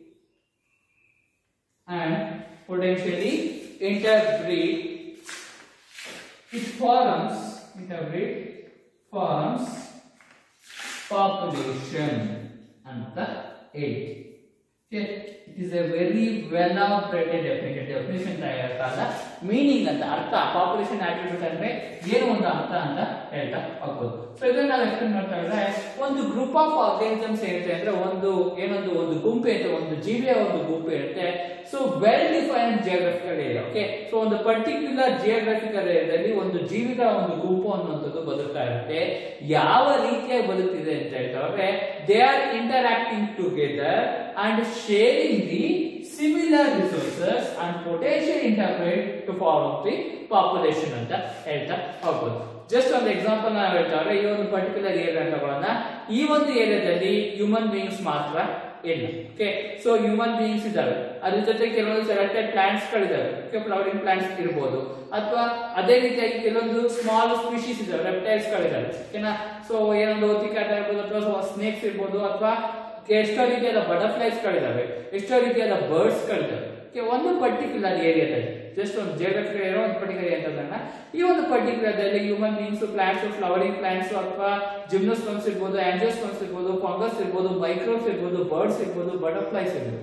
and potentially interbreed it forms interbreed forms population ಅಂತ ಹೇಳಿ it is a very well operated definition definition ಕಾಲ meaning ಅಂತ ಅರ್ಥ population attribute ಅಂದ್ರೆ ಏನು ಒಂದು ಅರ್ಥ ಅಂತ ಹೇಳ್ತಾ ಹೋಗ್ಬೋದು ಸೊ ಇದನ್ನ ನಾವು ಎಕ್ಸ್ಪ್ಲೇನ್ ಮಾಡ್ತಾ ಇದ್ರೆ ಒಂದು ಗ್ರೂಪ್ ಆಫ್ ಆರ್ಗಾನಿಸಮ್ಸ್ ಏನಿದೆ ಅಂದ್ರೆ ಒಂದು ಏನೊಂದು ಒಂದು ಗುಂಪು ಇರುತ್ತೆ ಒಂದು ಜೀವಿಯ ಒಂದು ಗುಂಪು ಇರುತ್ತೆ so well defined geographical area okay so ಒಂದು ಪರ್ಟಿಕ್ಯುಲರ್ ಜಿಯೋಗ್ರಫಿಕಲ್ ಏರಿಯಾದಲ್ಲಿ ಒಂದು ಜೀವಿಗಳ ಒಂದು ಗುಂಪು ಅನ್ನುವಂಥದ್ದು ಬದುಕ್ತಾ ಇರುತ್ತೆ ಯಾವ ರೀತಿಯಾಗಿ ಬದುಕ್ತಿದೆ ಅಂತ ಹೇಳ್ತಾರೆ they are interacting together and sharing the similar resources and potential interpret to form the population ಅಂತ ಹೇಳ್ತಾ ಹೋಗ್ಬೋದು ಜಸ್ಟ್ ಒಂದು ಎಕ್ಸಾಂಪಲ್ ನಾವು ಹೇಳ್ತಾರೆ ಈ ಒಂದು ಪರ್ಟಿಕ್ಯುಲರ್ ಏರಿಯಾ ತಗೊಳ್ಳೋಣ ಈ ಒಂದು ಏರಿಯಾದಲ್ಲಿ ಹ್ಯೂಮನ್ ಬೀಯಿಂಗ್ಸ್ ಮಾತ್ರ ಇಲ್ಲ ಓಕೆ ಸೊ ಹ್ಯೂಮನ್ ಬೀಯಿಂಗ್ಸ್ ಇದಾವೆ ಅದ್ರ ಜೊತೆ ಕೆಲವೊಂದು ಸೆಲೆಕ್ಟೆಡ್ ಪ್ಲಾಂಟ್ಸ್ ಗಳಿದಾವೆ ಓಕೆ ಫ್ಲವರಿಂಗ್ ಪ್ಲಾಂಟ್ಸ್ ಇರ್ಬೋದು ಅಥವಾ ಅದೇ ರೀತಿಯಾಗಿ ಕೆಲವೊಂದು ಸ್ಮಾಲ್ ಸ್ಪೀಶೀಸ್ ಇದಾವೆ ರೆಪ್ಟೈಲ್ಸ್ ಗಳಿದಾವೆ ಓಕೆನಾ ಸೊ ಏನೊಂದು ಒತ್ತಿಕಾಟ ಇರ್ಬೋದು ಅಥವಾ ಸ್ನೇಕ್ಸ್ ಇರ್ಬೋದು ಅಥವಾ ಎಷ್ಟೋ ರೀತಿಯಾದ ಬಟರ್ಫ್ಲೈಸ್ ಗಳಿದಾವೆ ಎಷ್ಟೋ ರೀತಿಯಾದ ಬರ್ಡ್ಸ್ ಗಳಿದಾವೆ Okay, ಒಂದು ಪರ್ಟಿಕ್ಯುಲರ್ ಏರಿಯಾದಲ್ಲಿ ಜಸ್ಟ್ ಒಂದು ಜಿಯೋಗ್ರಫಿಕಲ್ ಏರಿಯಾ ಒಂದು ಪರ್ಟಿಕ್ಯುಲರ್ ಏರಿಯಾದಲ್ಲ ಈ ಒಂದು ಪರ್ಟಿಕ್ಯುಲರ್ ದಲ್ಲಿ human beings plants flowering plants ಅಥವಾ ಜಿಮ್ನೋಸ್ಪಮ್ಸ್ ಇರ್ಬೋದು ಆಂಜಿಯೋಸ್ಪಮ್ಸ್ ಇರ್ಬೋದು ಫಂಗಸ್ ಇರ್ಬೋದು ಮೈಕ್ರೋಬ್ಸ್ ಇರ್ಬೋದು ಬರ್ಡ್ಸ್ ಇರ್ಬೋದು ಬಟರ್ಫ್ಲೈಸ್ ಇರ್ಬೋದು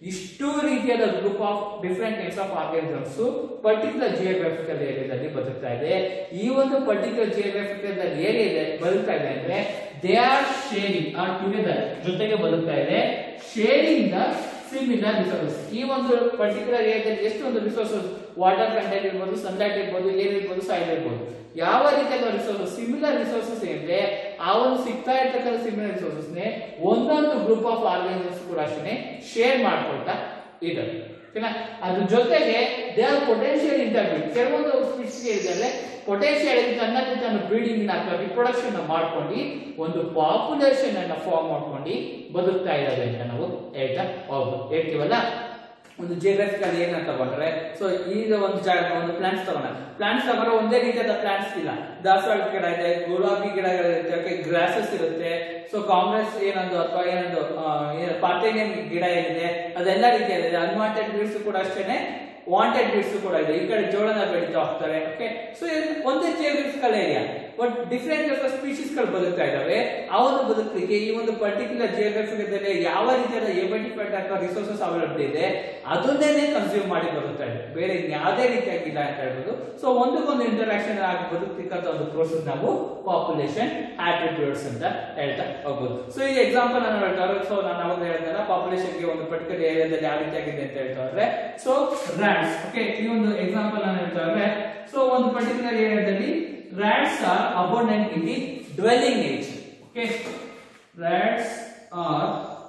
ಇಷ್ಟು ರೀತಿಯಾದ group of different types of organisms particular geographical ಏರಿಯಾದಲ್ಲಿ ಬದುಕ್ತಾ ಇದೆ ಈ ಒಂದು ಪರ್ಟಿಕ್ಯುಲರ್ ಜಿಯೋಗ್ರಫಿಕಲ್ ಏರಿಯಾ ಇದೆ ಬದುಕ್ತಾ ಇದೆ ಅಂದ್ರೆ they are sharing are together ಜೊತೆಗೆ ಬದುಕ್ತಾ ಇದೆ ಶೇರಿಂಗ್ ದ ಸಿಮಿಲರ್ ರಿಸೋರ್ಸಸ್ ಈ ಒಂದು ಪರ್ಟಿಕ್ಯುಲರ್ ಏರಿಯಾದಲ್ಲಿ ಎಷ್ಟು ಒಂದು ರಿಸೋರ್ಸಸ್ ವಾಟರ್ ಕಂಟೆಂಟ್ ಇರ್ಬೋದು ಸನ್ಲೈಟ್ ಇರ್ಬೋದು ಏರ್ ಇರ್ಬೋದು ಸಾಯಿಲ್ ಇರ್ಬೋದು ಯಾವ ರೀತಿಯಾದ ರಿಸೋರ್ಸಸ್ ಸಿಮಿಲರ್ ರಿಸೋರ್ಸಸ್ ಏನಿದೆ ಆ ಒಂದು ಸಿಗ್ತಾ ಇರ್ತಕ್ಕಂಥ ಸಿಮಿಲರ್ ರಿಸೋರ್ಸಸ್ ನೇ ಒಂದೊಂದು ಗ್ರೂಪ್ ಆಫ್ ಆರ್ಗನೈಸೇಷನ್ಸ್ ಕೂಡ ಅಷ್ಟೇ ಶೇರ್ ಮಾಡ್ಕೊಳ್ತಾ ಇದೆ ಓಕೆನಾ ಅದ್ರ ಜೊತೆಗೆ ದೇ ಆರ್ ಪೊಟೆನ್ಶಿಯಲ್ ಇಂಟರ್ಬ್ರೀಡ್ ಕೆಲವೊಂದು ಫಿಶ್ ಇದೆ ಪೊಟೆನ್ಶಿಯಲ್ ತನ್ನದೇ ತಾನು ಬ್ರೀಡಿಂಗ್ ಅಥವಾ ರಿಪ್ರೊಡಕ್ಷನ್ ಮಾಡ್ಕೊಂಡು ಒಂದು ಪಾಪ್ಯುಲೇಷನ್ ಅನ್ನ ಫಾರ್ಮ್ ಮಾಡ್ಕೊಂಡು ಬದುಕ್ತಾ ಇದ್ದಾರೆ ಅಂತ ನಾವು ಹೇಳ್ತಾ ಹೋಗ್ಬೋದು ಹೇಳ್ತೀವಲ್ಲ ಒಂದು ಜಿಯೋಗ್ರಫಿಕಲ್ ಏನ ತಗೊಂಡ್ರೆ ಸೊ ಈಗ ಒಂದು ಜಾಗ ಒಂದು ಪ್ಲಾಂಟ್ಸ್ ತಗೊಂಡ ಪ್ಲಾಂಟ್ಸ್ ತಗೊಂಡ್ರೆ ಒಂದೇ ರೀತಿಯಾದ ಪ್ಲಾಂಟ್ಸ್ ಇಲ್ಲ ದಾಸವಾಳ ಗಿಡ ಇದೆ ಗುಲಾಬಿ ಗಿಡಗಳಿರುತ್ತೆ ಗ್ರಾಸಸ್ ಇರುತ್ತೆ ಸೊ ಕಾಂಗ್ರೆಸ್ ಏನೊಂದು ಅಥವಾ ಏನೊಂದು ಪಾರ್ಥೇನಿಯಂ ಗಿಡ ಏನಿದೆ ಅದೆಲ್ಲ ರೀತಿಯಾಗಿದೆ ಅನ್ವಾಂಟೆಡ್ ಬೀಡ್ಸ್ ಕೂಡ ಅಷ್ಟೇನೆ ವಾಂಟೆಡ್ ಬೀಡ್ಸ್ ಕೂಡ ಇದೆ ಈ ಕಡೆ ಜೋಳನ ಬೆಳೀತಾ ಹೋಗ್ತಾರೆ ಓಕೆ ಸೊ ಒಂದೇ geographical area but different species ಗಳು ಬದುಕ್ತಾ ಇದಾವೆ ಆ ಒಂದು ಬದುಕಲಿಕ್ಕೆ ಈ ಒಂದು ಪರ್ಟಿಕ್ಯುಲರ್ ಜಿಯೋಗ್ರಫಿಕಲ್ ಯಾವ ರೀತಿಯಾದ ಎಬೆಂಟಿಫೈಡ್ ಅಥವಾ ರಿಸೋರ್ಸಸ್ ಅವೈಲಬಲ್ ಇದೆ ಅದನ್ನೇ ಕನ್ಸ್ಯೂಮ್ ಮಾಡಿ ಬದುಕ್ತಾ ಇದೆ ಬೇರೆ ಯಾವುದೇ ರೀತಿಯಾಗಿಲ್ಲ ಅಂತ ಹೇಳ್ಬೋದು ಸೊ ಒಂದಕ್ಕೊಂದು ಇಂಟರಾಕ್ಷನ್ ಆಗಿ ಬದುಕ್ತಿಕ್ಕಂತ ಒಂದು ಪ್ರೋಸೆಸ್ ನಾವು ಪಾಪ್ಯುಲೇಷನ್ ಆಟ್ರಿಬ್ಯೂಟ್ಸ್ ಅಂತ ಹೇಳ್ತಾ ಹೋಗ್ಬೋದು ಸೊ ಈ ಎಕ್ಸಾಂಪಲ್ ನಾನು ಹೇಳ್ತಾ ಸೊ ನಾನು ಅವಾಗ ಹೇಳಿದ್ನಲ್ಲ ಪಾಪ್ಯುಲೇಷನ್ ಗೆ ಒಂದು ಪರ್ಟಿಕ್ಯುಲರ್ ಏರಿಯಾದಲ್ಲಿ ಯಾವ ರೀತಿಯಾಗಿದೆ ಅಂತ ಹೇಳ್ತಾ ಇದ್ರೆ ಸೊ ರ್ಯಾಟ್ಸ್ ಓಕೆ ಈ ಒಂದು ಎಕ್ಸಾಂಪಲ್ ನಾನು ಹೇಳ್ತಾ ಇದ್ರೆ ಸೊ ಒಂದು ಪರ್ಟಿಕ್ಯುಲರ್ ಏರಿಯಾದಲ್ಲಿ rats are abundant in the dwelling age okay rats are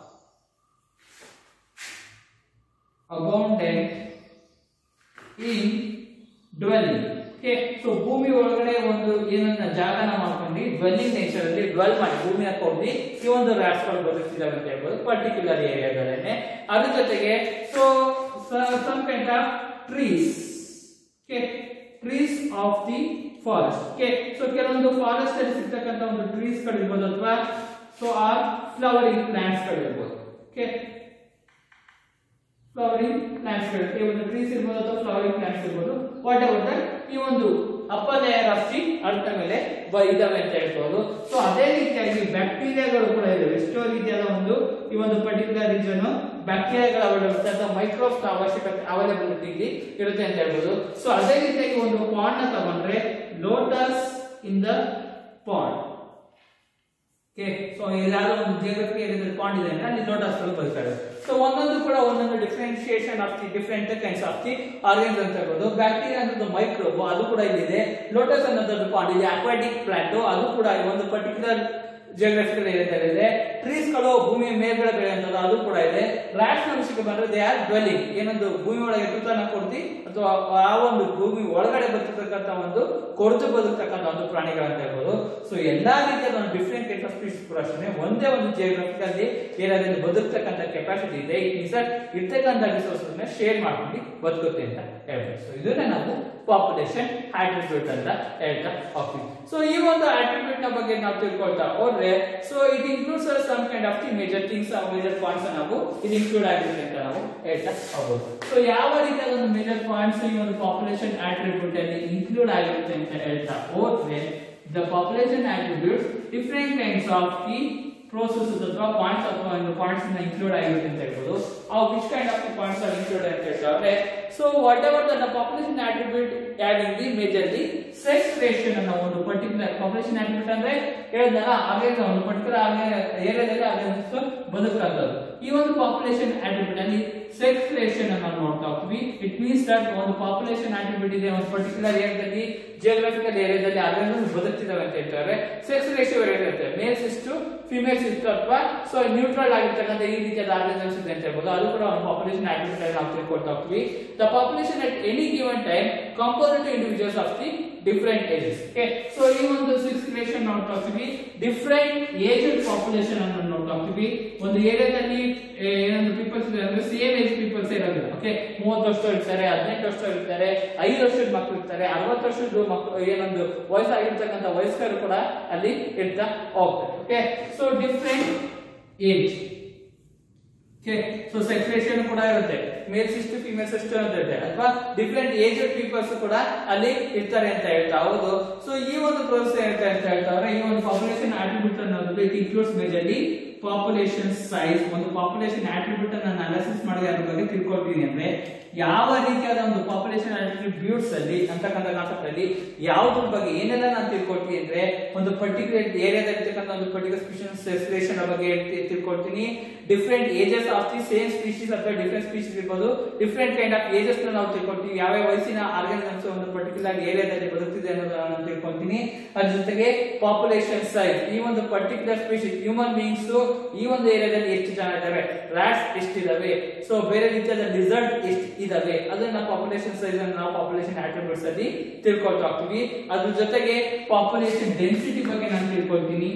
abundant in dwelling okay so ಭೂಮಿ ಒಳಗಡೆ ಒಂದು ಏನನ್ನ ಜಾಗನ ಮಾಡ್ಕೊಂಡು ಡ್ವೆಲ್ಲಿಂಗ್ ನೇಚರ್ ಅಲ್ಲಿ ಡ್ವೆಲ್ ಮಾಡಿ ಭೂಮಿನ ಕೊಡ್ದು ಈ ಒಂದು ರ್ಯಾಟ್ಸ್ ಗಳು ಬದುಕ್ತಿದಾವೆ ಅಂತ ಹೇಳ್ಬೋದು ಪರ್ಟಿಕ್ಯುಲರ್ ಏರಿಯಾಗಳನ್ನೇ ಅದ್ರ ಜೊತೆಗೆ so some kind of trees okay trees of the forest okay so ಕೆಲವೊಂದು ಫಾರೆಸ್ಟ್ ಅಲ್ಲಿ ಸಿಗ್ತಕ್ಕಂತ ಒಂದು ಟ್ರೀಸ್ ಗಳು ಇರ್ಬೋದು ಅಥವಾ ಸೊ ಆರ್ ಫ್ಲವರಿಂಗ್ ಪ್ಲಾಂಟ್ಸ್ ಗಳು ಇರ್ಬೋದು ಓಕೆ ಫ್ಲವರಿಂಗ್ ಪ್ಲಾಂಟ್ಸ್ ಗಳು ಈ ಒಂದು ಟ್ರೀಸ್ ಇರ್ಬೋದು ಅಥವಾ ಫ್ಲವರಿಂಗ್ ಪ್ಲಾಂಟ್ಸ್ ಇರ್ಬೋದು ವಾಟ್ ಎವರ್ ದಟ್ ಈ ಒಂದು ಅಪ್ಪರ್ ಲೇಯರ್ ಆಫ್ ದಿ ಅರ್ಥ ಮೇಲೆ ಬ- ಇದಾವೆ ಅಂತ ಹೇಳ್ಬೋದು ಸೊ ಅದೇ ರೀತಿಯಾಗಿ ಬ್ಯಾಕ್ಟೀರಿಯಾಗಳು ಕೂಡ ಇದಾವೆ ಎಷ್ಟೋ ರೀತಿಯಾದ ಒಂದು ಈ ಒಂದು ಪರ್ಟಿಕ್ಯುಲರ್ ರೀಜನ್ ಬ್ಯಾಕ್ಟೀರಿಯಾಗಳ ಅವೈಲಬಿಲಿಟಿ ಅಥವಾ ಮೈಕ್ರೋಬ್ಸ್ ಅವಶ್ಯಕತೆ ಅವೈಲಬಿಲಿಟಿ ಇಲ್ಲಿ ಇರುತ್ತೆ ಅಂತ ಹೇಳ್ಬೋದು ಸೊ ಅದೇ ರೀತಿಯಾಗಿ ಒಂದು ಪಾಂಡ್ ನ ತಗೊಂಡ್ರೆ lotus in the pond okay so ಎಲ್ಲಾದ್ರೂ ಒಂದು ಜಿಯೋಗ್ರಫಿ ಏರಿಯಾದಲ್ಲಿ ಪಾಂಡ್ ಇದೆ ಅಂದ್ರೆ ಅಲ್ಲಿ ಲೋಟಸ್ ಗಳು ಬದುಕ್ತಾರೆ ಸೊ ಒಂದೊಂದು ಕೂಡ ಒಂದೊಂದು differentiation of the different kinds of the organs ಅಂತ ಹೇಳ್ಬೋದು ಬ್ಯಾಕ್ಟೀರಿಯಾ ಅನ್ನೋದು ಮೈಕ್ರೋಬ್ ಅದು ಕೂಡ ಇಲ್ಲಿದೆ ಲೋಟಸ್ ಅನ್ನೋದು ಪಾಂಡ್ ಇಲ್ಲಿ ಅಕ್ವಾಟಿಕ್ ಪ್ಲಾಂಟ್ ಅದು ಕೂಡ ಈ ಒಂದು ಪರ್ಟಿಕ್ಯುಲರ್ ಜಿಯೋಗ್ರಫಿಕಲ್ ಏರಿಯಾದಲ್ಲಿ ಇದೆ ಟ್ರೀಸ್ ಗಳು ಭೂಮಿಯ ಮೇಲ್ಗಡೆ ಬೆಳೆಯುವಂತದ್ದು ಅದು ಕೂಡ ಇದೆ ರಾಟ್ಸ್ ವಿಷಯಕ್ಕೆ ಬಂದ್ರೆ ದೇ ಆರ್ ಡ್ವೆಲ್ಲಿಂಗ್ ಏನೊಂದು ಭೂಮಿ ಒಳಗೆ ತುತ್ತನ ಕೊಡ್ತಿ ಅಥವಾ ಆ ಒಂದು ಭೂಮಿ ಒಳಗಡೆ ಬದುಕತಕ್ಕಂತ ಒಂದು ಕೊರತು ಬದುಕತಕ್ಕಂತ ಒಂದು ಪ್ರಾಣಿಗಳಂತ ಹೇಳ್ಬೋದು ಸೊ ಎಲ್ಲಾ ರೀತಿಯಾದ ಒಂದು ಡಿಫ್ರೆಂಟ್ ಟೈಪ್ ಆಫ್ ಸ್ಪೀಶೀಸ್ ಕೂಡ ಅಷ್ಟೇ ಒಂದೇ ಒಂದು ಜಿಯೋಗ್ರಫಿಕಲ್ಲಿ ಏರಿಯಾದಲ್ಲಿ ಬದುಕತಕ್ಕಂತ ಕೆಪಾಸಿಟಿ ಇದೆ ಈ ಸರ್ ಇರ್ತಕ್ಕಂಥ ರಿಸೋರ್ಸಸ್ ಶೇರ್ ಮಾಡ್ಕೊಂಡು ಬದುಕುತ್ತೆ ಅಂತ ಹೇಳ್ಬೋದು ಸೊ ಇದನ್ನ ನಾವು ಪಾಪ್ಯುಲೇಷನ್ ಆಟ್ರಿಬ್ಯೂಟ್ ಅಂತ ಹೇಳ್ತಾ ಹೋಗ್ತೀವಿ ಸೊ ಈ ಒಂದು ಆಟ್ರಿಬ್ಯೂಟ್ ನ ಬಗ್ಗೆ ನಾವು ತಿಳ್ಕೊಳ್ತಾ ಹೋದ್ರೆ so it includes some kind of the major things major points ನಾವು ಇದು ಇನ್ಕ್ಲೂಡ್ ಆಗಿದೆ ಅಂತ ನಾವು ಹೇಳ್ತಾ ಹೋಗ್ಬೋದು ಸೊ ಯಾವ ರೀತಿಯಾದ ಒಂದು ಮೇಜರ್ ಪಾಯಿಂಟ್ಸ್ ಈ ಒಂದು ಪಾಪ್ಯುಲೇಷನ್ ಆಟ್ರಿಬ್ಯೂಟ್ ಅಲ್ಲಿ ಇನ್ಕ್ಲೂಡ್ ಆಗಿರುತ್ತೆ ಅಂತ ಹೇಳ್ತಾ ಹೋದ್ರೆ the population attributes different kinds of the process ಅಥವಾ ಪಾಯಿಂಟ್ಸ್ ಅಥವಾ ಒಂದು ಪಾಯಿಂಟ್ಸ್ ಇನ್ಕ್ಲೂಡ್ ಆಗಿರುತ್ತೆ ಅಂತ ಹೇಳ್ಬೋದು ಆ which kind of points are include ಅಂತ ಹೇಳ್ತಾರೆ so whatever the population attribute having the majorly sex ರೇಷನ್ ಅನ್ನೋ ಒಂದು ಪರ್ಟಿಕ್ಯುಲರ್ ಪಾಪ್ಯುಲೇಷನ್ ಆಟ್ರಿಬ್ಯೂಟ್ ಅಂದ್ರೆ ಹೇಳಿದ್ನಲ್ಲ ಹಾಗೆ ಒಂದು ಪರ್ಟಿಕ್ಯುಲರ್ ಏರಿಯಾದಲ್ಲಿ ಅದೇ ಒಂದು ಬದುಕಂತದ್ದು ಈ ಒಂದು ಪಾಪ್ಯುಲೇಷನ್ ಆಟ್ರಿಬ್ಯೂಟ್ ಅಲ್ಲಿ ಸೆಕ್ಸ್ ರೇಷನ್ ಅನ್ನು ನೋಡ್ತಾ ಹೋಗ್ತೀವಿ ಇಟ್ ಮೀನ್ಸ್ ದಟ್ ಒಂದು ಪಾಪ್ಯುಲೇಷನ್ ಆಟ್ರಿಬ್ಯೂಟ್ ಇದೆ ಒಂದು ಪರ್ಟಿಕ್ಯುಲರ್ ಏರಿಯಾದಲ್ಲಿ ಜಿಯೋಗ್ರಫಿಕಲ್ ಏರಿಯಾದಲ್ಲಿ ಅದನ್ನು ಬದುಕ್ತಿದಾವೆ ಅಂತ ಹೇಳ್ತಾರೆ ಸೆಕ್ಸ್ ರೇಷಿಯೋ ಇರುತ್ತೆ ಮೇಲ್ಸ್ ಇಷ್ಟು ಫಿಮೇಲ್ಸ್ ಇಷ್ಟು ಅಥವಾ ಸೊ ನ್ಯೂಟ್ರಲ್ ಆಗಿರ್ತಕ್ಕಂಥ ಈ ರೀತಿಯಾದ ಆರ್ಗನೈಸೇಷನ್ ಇದೆ ಅಂತ ಹೇಳ್ಬೋದು ಅದು ಕೂಡ ಒಂದು ಪಾಪ್ಯುಲೇಷನ್ ಆಟ್ರಿಬ್ಯೂಟ್ ಆಗಿ ನಾವು ತಿಳ್ಕೊಳ್ತಾ ಹೋಗ್ತೀವಿ the population at any given time composite to individuals of the different ages okay so ಈ ಒಂದು ಸಿಕ್ಸ್ ರಿಲೇಷನ್ ನೋಡ್ತಾ ಹೋಗ್ತೀವಿ ಡಿಫ್ರೆಂಟ್ ಏಜ್ ಪಾಪ್ಯುಲೇಷನ್ ಅನ್ನು ನೋಡ್ತಾ ಹೋಗ್ತೀವಿ ಒಂದು ಏರಿಯಾದಲ್ಲಿ ಏನೊಂದು ಪೀಪಲ್ಸ್ ಇದೆ ಅಂದ್ರೆ ಸೇಮ್ ಏಜ್ ಪೀಪಲ್ಸ್ ಇರೋದಿಲ್ಲ ಓಕೆ ಮೂವತ್ತು ವರ್ಷ ಇರ್ತಾರೆ ಹದಿನೆಂಟು ವರ್ಷ ಇರ್ತಾರೆ ಐದು ವರ್ಷದ ಮಕ್ಕಳು ಇರ್ತಾರೆ ಅರವತ್ತು ವರ್ಷದ ಮಕ್ಕಳು ಏನೊಂದು ವಯಸ್ಸಾಗಿರ್ತಕ್ಕಂಥ ವಯಸ್ಕರು ಕೂಡ ಅಲ್ಲಿ ಇರ್ತಾ ಹೋಗ್ತಾರೆ okay so different age okay so ಸೆಕ್ರೇಷನ್ ಕೂಡ ಇರುತ್ತೆ ಮೇಲ್ಸ್ ಇಷ್ಟು ಫಿಮೇಲ್ಸ್ ಇಷ್ಟು ಅಂತ ಇರುತ್ತೆ ಅಥವಾ ಡಿಫ್ರೆಂಟ್ ಏಜ್ ಪೀಪಲ್ಸ್ ಕೂಡ ಅಲ್ಲಿ ಇರ್ತಾರೆ ಅಂತ ಹೇಳ್ತಾ ಹೌದು ಸೊ ಈ ಒಂದು ಪ್ರೋಸೆಸ್ ಏನಿರುತ್ತೆ ಅಂತ ಹೇಳ್ತಾರೆ ಈ ಒಂದು ಪಾಪ್ಯುಲೇಷನ್ ಆಟ್ರಿಬ್ಯೂಟ್ ಅನ್ನೋದು it includes majorly population size ಒಂದು ಪಾಪ್ಯುಲೇಷನ್ ಆಟ್ರಿಬ್ಯೂಟ್ ಅನ್ನು ಅನಾಲಿಸಿಸ್ ಮಾಡಿ ಅದ್ರ ಬಗ್ಗೆ ತಿಳ್ಕೊಳ್ತೀನಿ ಅಂದ್ರೆ ಯಾವ ರೀತಿಯಾದ ಒಂದು ಪಾಪ್ಯುಲೇಷನ್ ಆಟ್ರಿಬ್ಯೂಟ್ಸ್ ಅಲ್ಲಿ ಅಂತಕ್ಕಂಥ ಕಾನ್ಸೆಪ್ಟ್ ಅಲ್ಲಿ ಯಾವ್ದ್ರ ಬಗ್ಗೆ ಏನೆಲ್ಲ ನಾನು ತಿಳ್ಕೊಳ್ತೀನಿ ಅಂದ್ರೆ ಒಂದು ಪರ್ಟಿಕ್ಯುಲರ್ ಏರಿಯಾದಲ್ಲಿ ಇರ್ತಕ್ಕಂಥ ಒಂದು ಪರ್ಟಿಕ್ಯುಲರ್ ಸ್ಪೀಷೀಸ್ ಎಸ್ಪಿರೇಷನ್ ಬಗ್ಗೆ ತಿ- ತಿಳ್ಕೊಳ್ತೀನಿ different ages of the same species ಅಥವಾ ಡಿಫ್ರೆಂಟ್ ಸ್ಪೀಶೀಸ್ ಇರ್ಬೋದು ಡಿಫ್ರೆಂಟ್ ಕೈಂಡ್ ಆಫ್ ಏಜಸ್ ನಾವು ತಿಳ್ಕೊಳ್ತೀವಿ ಯಾವ ಯಾವ ವಯಸ್ಸಿನ ಆರ್ಗನಿಸಮ್ಸ್ ಒಂದು ಪರ್ಟಿಕ್ಯುಲರ್ ಏರಿಯಾದಲ್ಲಿ ಬದುಕ್ತಿದೆ ಅನ್ನೋದನ್ನ ನಾನು ತಿಳ್ಕೊಳ್ತೀನಿ ಅದ್ರ ಜೊತೆಗೆ ಪಾಪ್ಯುಲೇಷನ್ ಸೈಜ್ ಈ ಒಂದು ಪರ್ಟಿಕ್ಯುಲರ್ ಸ್ಪೀಶೀಸ್ ಹ್ಯೂಮನ್ ಬೀಯಿಂಗ್ಸ್ ಈ ಒಂದು ಏರಿಯಾದಲ್ಲಿ ಎಷ್ಟು ಜನ ಇದಾವೆ ರಾಟ್ಸ್ ಎಷ್ಟಿದಾವೆ ಸೊ ಬೇರೆ ರೀತಿಯಾದ ರಿಸಲ್ಟ್ ಎಷ್ಟು ಇದಾವೆ ಅದನ್ನ ಪಾಪ್ಯುಲೇಷನ್ ಸೈಜ್ ಅನ್ನು ನಾವು ಪಾಪ್ಯುಲೇಷನ್ ಆಟ್ರಿಬ್ಯೂಟ್ಸ್ ಅಲ್ಲಿ ತಿಳ್ಕೊಳ್ತಾ ಹೋಗ್ತೀವಿ ಅದ್ರ ಜೊತೆಗೆ ಪಾಪ್ಯುಲೇಷನ್ ಡೆನ್ಸಿಟಿ ಬಗ್ಗೆ ನಾನು ತಿಳ್ಕೊಳ್ತೀನಿ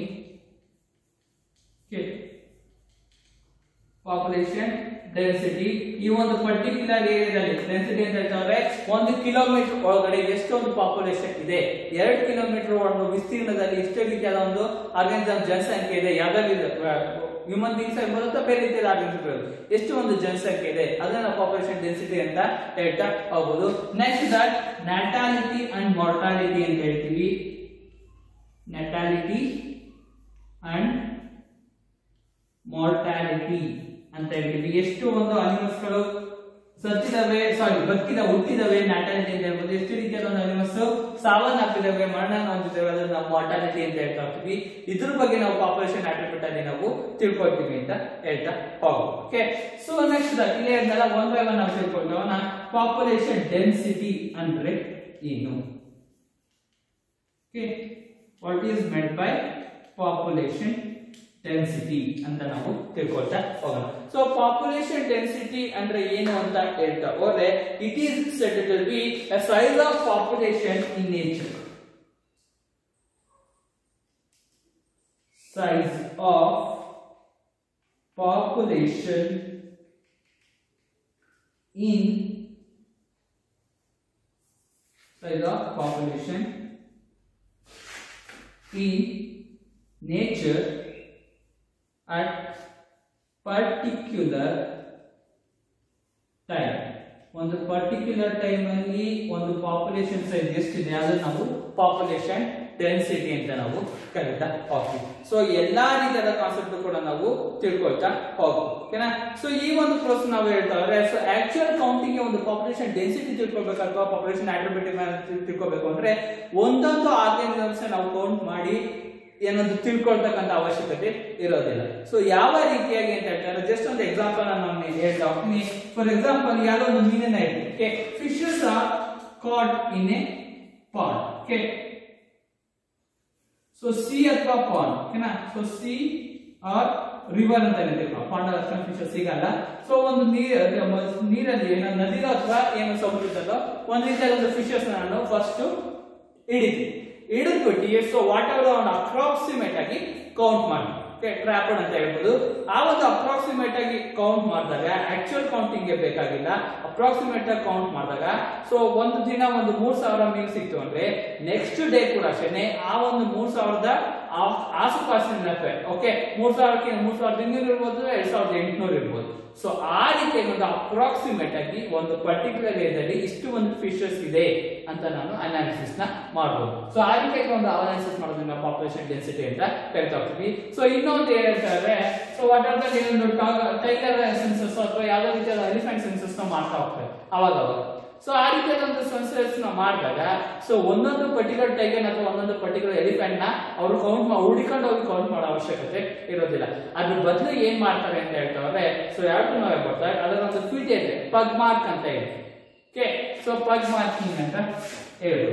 ಪಾಪ್ಯುಲೇಷನ್ ಡೆನ್ಸಿಟಿ ಈ ಒಂದು ಪರ್ಟಿಕ್ಯುಲರ್ ಏರಿಯಾದಲ್ಲಿ ಡೆನ್ಸಿಟಿ ಅಂತ ಹೇಳ್ತಾರೆ ಒಂದು ಕಿಲೋಮೀಟರ್ ಒಳಗಡೆ ಎಷ್ಟೊಂದು ಪಾಪ್ಯುಲೇಷನ್ ಇದೆ ಎರಡು ಕಿಲೋಮೀಟರ್ ಒಂದು ವಿಸ್ತೀರ್ಣದಲ್ಲಿ ಎಷ್ಟು ರೀತಿಯಾದ ಒಂದು ಆರ್ಗನಿಸಮ್ ಜನಸಂಖ್ಯೆ ಇದೆ ಯಾವ್ದಾದ್ರು ಹ್ಯೂಮನ್ ಬೀಂಗ್ಸ್ ಇರ್ಬೋದು ಅಥವಾ ಬೇರೆ ರೀತಿಯಾದ ಆರ್ಗನಿಸಮ್ ಇರ್ಬೋದು ಎಷ್ಟು ಒಂದು ಜನಸಂಖ್ಯೆ ಇದೆ ಅದನ್ನ ಪಾಪ್ಯುಲೇಷನ್ ಡೆನ್ಸಿಟಿ ಅಂತ ಹೇಳ್ತಾ ಹೋಗ್ಬೋದು next that natality and mortality ಅಂತ ಹೇಳ್ತೀವಿ ನೆಟಾಲಿಟಿ ಅಂಡ್ ಮಾರ್ಟಾಲಿಟಿ ಅಂತ ಹೇಳ್ತೀವಿ ಎಷ್ಟು ಒಂದು ಅನಿಮಲ್ಸ್ ಗಳು ಸತ್ತಿದವೆ ಸಾರಿ ಬದುಕಿದ ಹುಟ್ಟಿದವೆ ನ್ಯಾಟಾಲಿಟಿ ಅಂತ ಹೇಳ್ಬೋದು ಎಷ್ಟು ರೀತಿಯಾದ ಒಂದು ಅನಿಮಲ್ಸ್ ಸಾವನ್ನಪ್ಪಿದವೆ ಮರಣ ಹೊಂದಿದವೆ ಅದನ್ನ ನಾವು ಮಾರ್ಟಾಲಿಟಿ ಅಂತ ಹೇಳ್ತಾ ಹೋಗ್ತೀವಿ ಇದ್ರ ಬಗ್ಗೆ ನಾವು ಪಾಪ್ಯುಲೇಷನ್ ಆಟ್ರಿಬ್ಯೂಟ್ ಅಲ್ಲಿ ನಾವು ತಿಳ್ಕೊಳ್ತೀವಿ ಅಂತ ಹೇಳ್ತಾ ಹೋಗ್ಬೋದು ಓಕೆ ಸೊ ನೆಕ್ಸ್ಟ್ ಇಲ್ಲಿ ಹೇಳ್ದಲ್ಲ ಒನ್ ಬೈ ಒನ್ ನಾವು ತಿಳ್ಕೊಂಡವನ ಪಾಪ್ಯುಲೇಷನ್ ಡೆನ್ಸಿಟಿ ಅಂದ್ರೆ ಏನು okay what is meant by population density ಅಂತ ನಾವು ತಿಳ್ಕೊಳ್ತಾ ಹೋಗೋಣ ಸೊ ಪಾಪ್ಯುಲೇಷನ್ ಡೆನ್ಸಿಟಿ ಅಂದ್ರೆ ಏನು ಅಂತ ಹೇಳ್ತಾ ಹೋದ್ರೆ it is said it will be size of population in nature size of population in size of population in nature at particular time ಒಂದು ಪರ್ಟಿಕ್ಯುಲರ್ ಟೈಮ್ ಅಲ್ಲಿ ಒಂದು ಪಾಪ್ಯುಲೇಷನ್ ಸೈಜ್ ಎಷ್ಟಿದೆ ಅದನ್ನ ನಾವು ಪಾಪ್ಯುಲೇಷನ್ ಡೆನ್ಸಿಟಿ ಅಂತ ನಾವು ಕರೀತಾ ಹೋಗ್ತೀವಿ ಸೊ ಎಲ್ಲಾ ರೀತಿಯಾದ ಕಾನ್ಸೆಪ್ಟ್ ಕೂಡ ನಾವು ತಿಳ್ಕೊಳ್ತಾ ಹೋಗ್ತೀವಿ ಓಕೆನಾ ಸೊ ಈ ಒಂದು ಪ್ರೋಸೆಸ್ ನಾವು ಹೇಳ್ತಾ ಇದ್ರೆ ಸೊ ಆಕ್ಚುಯಲ್ ಕೌಂಟಿಂಗ್ ಒಂದು ಪಾಪ್ಯುಲೇಷನ್ ಡೆನ್ಸಿಟಿ ತಿಳ್ಕೊಳ್ಬೇಕು ಅಥವಾ ಪಾಪ್ಯುಲೇಷನ್ ಆಟ್ರಿಬ್ಯೂಟಿವ್ ತಿಳ್ಕೊಬೇಕು ಅಂದ್ರೆ ಒಂದೊಂದು ಆರ್ಗನಿಸಮ್ಸ್ ನಾವು ಕೌಂಟ್ ಮಾಡಿ ಏನೊಂದು ತಿಳ್ಕೊಳ್ತಕ್ಕಂಥ ಅವಶ್ಯಕತೆ ಇರೋದಿಲ್ಲ ಸೊ ಯಾವ ರೀತಿಯಾಗಿ ಅಂತ ಹೇಳ್ತಾರೆ ಜಸ್ಟ್ ಒಂದು ಎಕ್ಸಾಂಪಲ್ ನಾನು ಹೇಳ್ತಾ ಹೋಗ್ತೀನಿ ಫಾರ್ ಎಕ್ಸಾಂಪಲ್ ಯಾವುದೋ ಒಂದು ಮೀನನ್ನ ಇಟ್ಟು okay fishes are caught in a pond okay so sea ಅಥವಾ ಪಾಂಡ್ ಓಕೆನಾ ಸೊ ಸಿ ಆರ್ ರಿವರ್ ಅಂತ ಹೇಳ್ತೀವಿ ಪಾಂಡ್ ಅಷ್ಟೊಂದು ಫಿಶಸ್ ಸಿಗಲ್ಲ ಸೊ ಒಂದು ನೀರ್ ನೀರಲ್ಲಿ ಏನೋ ನದಿಲೋ ಅಥವಾ ಏನು ಸಮುದ್ರದಲ್ಲೋ ಒಂದ್ ರೀತಿಯಾದ ಒಂದು ಫಿಶಸ್ ನಾನು ಫಸ್ಟ್ ಹಿಡಿತೀವಿ ಹಿಡಿದ್ಬಿಟ್ಟು ಸೊ ವಾಟ್ ಎವರ್ ಒಂದು ಅಪ್ರಾಕ್ಸಿಮೇಟ್ ಆಗಿ ಕೌಂಟ್ ಮಾಡಿ ಟ್ರಾಪಡ್ ಅಂತ ಹೇಳ್ಬೋದು ಆ ಒಂದು ಅಪ್ರಾಕ್ಸಿಮೇಟ್ ಆಗಿ ಕೌಂಟ್ ಮಾಡಿದಾಗ ಆಕ್ಚುಯಲ್ ಕೌಂಟಿಂಗ್ ಗೆ ಬೇಕಾಗಿಲ್ಲ ಅಪ್ರಾಕ್ಸಿಮೇಟ್ ಆಗಿ ಕೌಂಟ್ ಮಾಡಿದಾಗ ಸೊ ಒಂದು ದಿನ ಒಂದು ಮೂರ್ ಸಾವಿರ ಮೀನ್ ಸಿಕ್ತು ಅಂದ್ರೆ ನೆಕ್ಸ್ಟ್ ಡೇ ಕೂಡ ಅಷ್ಟೇ ಆ ಒಂದು ಮೂರ್ ಸಾವಿರದ ಆ- ಆಸುಪಾಸಿನ ಓಕೆ ಮೂರ್ ಸಾವಿರಕ್ಕೆ ಮೂರ್ ಸಾವಿರದ ಇನ್ನೂರು ಇರ್ಬೋದು ಎರಡ್ ಸಾವಿರದ ಎಂಟುನೂರು ಇರ್ಬೋದು ಸೊ ಆ ರೀತಿಯಾಗಿ ಒಂದು ಅಪ್ರಾಕ್ಸಿಮೇಟ್ ಆಗಿ ಒಂದು ಪರ್ಟಿಕ್ಯುಲರ್ ಏರಿಯಾದಲ್ಲಿ ಇಷ್ಟು ಒಂದು ಫಿಶಸ್ ಇದೆ ಅಂತ ನಾನು ಅನಾಲಿಸಿಸ್ ನ ಮಾಡಬಹುದು ಸೊ ಆ ರೀತಿಯಾಗಿ ಒಂದು ಅನಾಲಿಸಿಸ್ ಮಾಡೋದ್ರಿಂದ ಪಾಪ್ಯುಲೇಷನ್ ಡೆನ್ಸಿಟಿ ಅಂತ ಕರಿತಾ ಹೋಗ್ತೀವಿ ಸೊ ಇನ್ನೊಂದು ಏನ್ ಹೇಳ್ತಾರೆ ಸೊ ವಾಟ್ ಆರ್ ದ ಏನೊಂದು ಟೈಗರ್ ಸೆನ್ಸಸ್ ಅಥವಾ ಯಾವ್ದೋ ರೀತಿಯಾದ ಎಲಿಫೆಂಟ್ ಸೆನ್ಸಸ್ ನ ಮಾಡ್ತಾ ಹೋಗ್ತಾರೆ ಅವಾಗ ಅವಾಗ ಸೊ ಆ ರೀತಿಯಾದ ಒಂದು ಸೆನ್ಸಸ್ ನ ಮಾಡಿದಾಗ ಸೊ ಒಂದೊಂದು ಪರ್ಟಿಕ್ಯುಲರ್ ಟೈಗರ್ ಅಥವಾ ಒಂದೊಂದು ಪರ್ಟಿಕ್ಯುಲರ್ ಎಲಿಫೆಂಟ್ ನ ಅವರು ಕೌಂಟ್ ಮಾಡಿ ಹುಡುಕೊಂಡು ಹೋಗಿ ಕೌಂಟ್ ಮಾಡೋ ಅವಶ್ಯಕತೆ ಇರೋದಿಲ್ಲ ಅದ್ರ ಬದಲು ಏನ್ ಮಾಡ್ತಾರೆ ಅಂತ ಹೇಳ್ತಾರೆ ಸೊ ಯಾವ್ದು ನಾವೇ ಬರ್ತಾರೆ ಅದರ ಒಂದು ಫೀಟ್ ಇದೆ ಪಗ್ ಮಾರ್ಕ್ ಅಂತ ಇದೆ ಓಕೆ ಸೊ ಪಗ್ ಮಾರ್ಕಿಂಗ್ ಅಂತ ಹೇಳುದು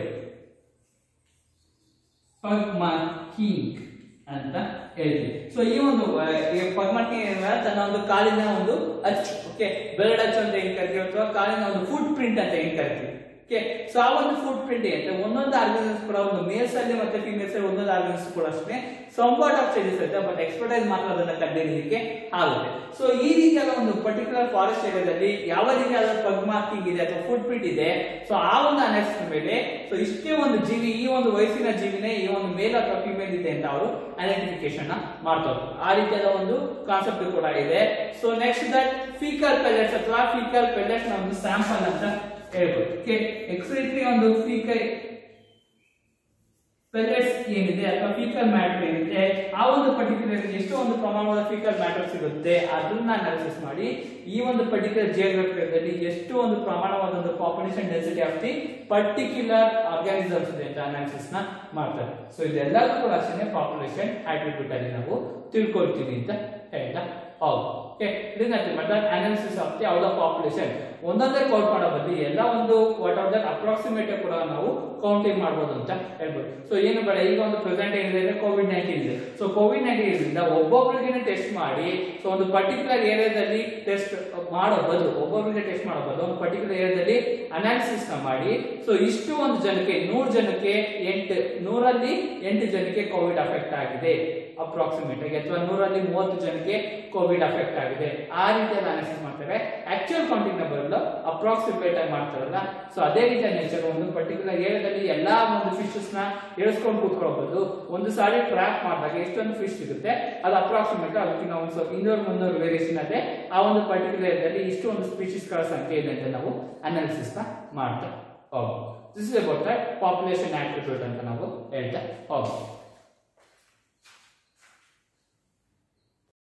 ಪಗ್ ಮಾರ್ಕಿಂಗ್ ಅಂತ ಹೇಳ್ತೀವಿ ಸೊ ಈ ಒಂದು ಪಗ್ ಮಾರ್ಕಿಂಗ್ ತನ್ನ ಒಂದು ಕಾಲಿನ ಒಂದು ಅಚ್ಚು ಓಕೆ ಬೆರಡ್ ಅಚ್ಚು ಅಂತ ಏನ್ ಕರಿತೀವಿ ಅಥವಾ ಕಾಲಿನ ಒಂದು ಫುಟ್ ಪ್ರಿಂಟ್ ಅಂತ ಏನ್ ಕರಿತೀವಿ ಓಕೆ ಸೊ ಆ ಒಂದು ಫುಟ್ ಪ್ರಿಂಟ್ ಏನಂದ್ರೆ ಒಂದೊಂದು ಆರ್ಗನೈಸ್ ಕೂಡ ಒಂದು ಮೇಲ್ಸ್ ಅಲ್ಲಿ ಮತ್ತೆ ಫಿಮೇಲ್ಸ್ ಅಲ್ಲಿ ಒಂದೊಂದು ಆರ್ಗನೈಸ್ ಕೂಡ ಅಷ್ಟೇ ಸಂವಾಟ್ ಆಫ್ ಚೇಂಜಸ್ ಇರುತ್ತೆ ಬಟ್ ಎಕ್ಸ್ಪರ್ಟೈಸ್ ಮಾತ್ರ ಅದನ್ನ ಕಂಡುಹಿಡಿಯಲಿಕ್ಕೆ ಆಗುತ್ತೆ ಸೊ ಈ ರೀತಿಯಾದ ಒಂದು ಪರ್ಟಿಕ್ಯುಲರ್ ಫಾರೆಸ್ಟ್ ಏರಿಯಾದಲ್ಲಿ ಯಾವ ರೀತಿಯಾದ ಪಗ್ ಮಾರ್ಕಿಂಗ್ ಇದೆ ಅಥವಾ ಫುಟ್ ಪ್ರಿಂಟ್ ಇದೆ ಸೊ ಆ ಒಂದು ಅನೆಕ್ಸ್ ಮೇಲೆ ಸೊ ಇಷ್ಟೇ ಒಂದು ಜೀವಿ ಈ ಒಂದು ವಯಸ್ಸಿನ ಜೀವಿನೇ ಈ ಒಂದು ಮೇಲ್ ಅಥವಾ ಫಿಮೇಲ್ ಇದೆ ಅಂತ ಅವರು ಐಡೆಂಟಿಫಿಕೇಶನ್ ಮಾಡ್ತಾ ಹೋಗ್ತಾರೆ. ಆ ರೀತಿಯಾದ ಒಂದು ಕಾನ್ಸೆಪ್ಟ್ ಕೂಡ ಇದೆ so next that faecal pellets ಅಥವಾ ಫೀಕಲ್ ಪೆಲೆಟ್ಸ್ ನ ಒಂದು ಸ್ಯಾಂಪಲ್ ಅಂತ ಹೇಳ್ಬೋದು ಓಕೆ ಎಕ್ಸ್ರೇಟ್ರಿ ಒಂದು ಫೀಕಲ್ ಪೆಲೆಟ್ಸ್ ಏನಿದೆ ಅಥವಾ ಫೀಕಲ್ ಮ್ಯಾಟರ್ ಏನಿದೆ ಆ ಒಂದು ಪರ್ಟಿಕ್ಯುಲರ್ ಎಷ್ಟು ಒಂದು ಪ್ರಮಾಣದ ಫೀಕಲ್ ಮ್ಯಾಟರ್ ಸಿಗುತ್ತೆ ಅದನ್ನ ಅನಾಲಿಸಿಸ್ ಮಾಡಿ ಈ ಒಂದು ಪರ್ಟಿಕ್ಯುಲರ್ ಜಿಯೋಗ್ರಫಿಯಲ್ಲಿ ಎಷ್ಟು ಒಂದು ಪ್ರಮಾಣವಾದ ಒಂದು population density of the particular organisms ಇದೆ ಅಂತ ಅನಾಲಿಸಿಸ್ ನ ಮಾಡ್ತಾರೆ ಸೊ ಇದೆಲ್ಲದೂ ಕೂಡ ಅಷ್ಟೇ ಪಾಪ್ಯುಲೇಷನ್ ಆಟ್ರಿಬ್ಯೂಟ್ ಅಲ್ಲಿ ನಾವು ತಿಳ್ಕೊಳ್ತೀವಿ ಅಂತ ಹೇಳ್ತಾ ಹೌದು okay it nothing but that analysis of the out of population ಒಂದೊಂದೇ ಕೌಂಟ್ ಮಾಡೋ ಬದಲು ಎಲ್ಲ ಒಂದು ವಾಟ್ ಆರ್ ದಟ್ ಅಪ್ರಾಕ್ಸಿಮೇಟ್ ಕೂಡ ನಾವು ಕೌಂಟಿಂಗ್ ಮಾಡ್ಬೋದು ಅಂತ ಹೇಳ್ಬೋದು ಸೊ ಏನು ಬೇಡ ಈಗ ಒಂದು ಪ್ರೆಸೆಂಟ್ ಏನಿದೆ ಅಂದ್ರೆ ಕೋವಿಡ್ ನೈನ್ಟೀನ್ ಇದೆ ಸೊ ಕೋವಿಡ್ ನೈನ್ಟೀನ್ ಇದರಿಂದ ಒಬ್ಬೊಬ್ಬರಿಗೆ ಟೆಸ್ಟ್ ಮಾಡಿ ಸೊ ಒಂದು ಪರ್ಟಿಕ್ಯುಲರ್ ಏರಿಯಾದಲ್ಲಿ ಟೆಸ್ಟ್ ಮಾಡೋ ಬದಲು ಒಬ್ಬೊಬ್ಬರಿಗೆ ಟೆಸ್ಟ್ ಮಾಡೋ ಬದಲು ಒಂದು ಪರ್ಟಿಕ್ಯುಲರ್ ಏರಿಯಾದಲ್ಲಿ ಅನಾಲಿಸಿಸ್ ನ ಮಾಡಿ ಸೊ ಇಷ್ಟು ಒಂದು ಜನಕ್ಕೆ ನೂರು ಜನಕ್ಕೆ ಎಂಟು ನೂರಲ್ಲಿ ಎಂಟು ಜನಕ್ಕೆ ಕೋವಿಡ್ ಅಫೆಕ್ಟ್ ಆಗಿದೆ ಅಪ್ರಾಕ್ಸಿಮೇಟ್ ಆಗಿ ಅಥವಾ ನೂರಲ್ಲಿ ಮೂವತ್ತು ಜನಕ್ಕೆ ಕೋವಿಡ್ ಅಫೆಕ್ಟ್ ಆಗಿದೆ ಆ ರೀತಿಯಲ್ಲಿ ಅನಾಲಿಸಿಸ್ ಮಾಡ್ತಾರೆ ಆಕ್ಚುಯಲ್ ಕೌಂಟಿಂಗ್ ನ ಬದಲು ಅಪ್ರಾಕ್ಸಿಮೇಟ್ ಆಗಿ ಮಾಡ್ತಾರಲ್ಲ ಸೊ ಅದೇ ರೀತಿಯ ನೇಚರ್ ಒಂದು ಪರ್ಟಿಕ್ಯುಲರ್ ಏರಿಯಾದಲ್ಲಿ ಎಲ್ಲಾ ಒಂದು ಫಿಶಸ್ ನ ಇಳಿಸ್ಕೊಂಡು ಕೂತ್ಕೊಳ್ಬಹುದು ಒಂದು ಸಾರಿ ಟ್ರ್ಯಾಕ್ ಮಾಡಿದಾಗ ಎಷ್ಟೊಂದು ಫಿಶ್ ಸಿಗುತ್ತೆ ಅದು ಅಪ್ರಾಕ್ಸಿಮೇಟ್ ಅದಕ್ಕಿಂತ ಒಂದು ಸ್ವಲ್ಪ ಇನ್ನೂರು ಮುನ್ನೂರು ವೇರಿಯೇಷನ್ ಅದೇ ಆ ಒಂದು ಪರ್ಟಿಕ್ಯುಲರ್ ಏರಿಯಾದಲ್ಲಿ ಇಷ್ಟು ಒಂದು ಸ್ಪೀಶೀಸ್ ಗಳ ಸಂಖ್ಯೆ ಇದೆ ಅಂತ ನಾವು ಅನಾಲಿಸಿಸ್ ನ ಮಾಡ್ತಾ ಹೋಗ್ಬೋದು this is about that population attribute ಅಂತ ನಾವು ಹೇಳ್ತಾ ಹೋಗ್ಬೋದು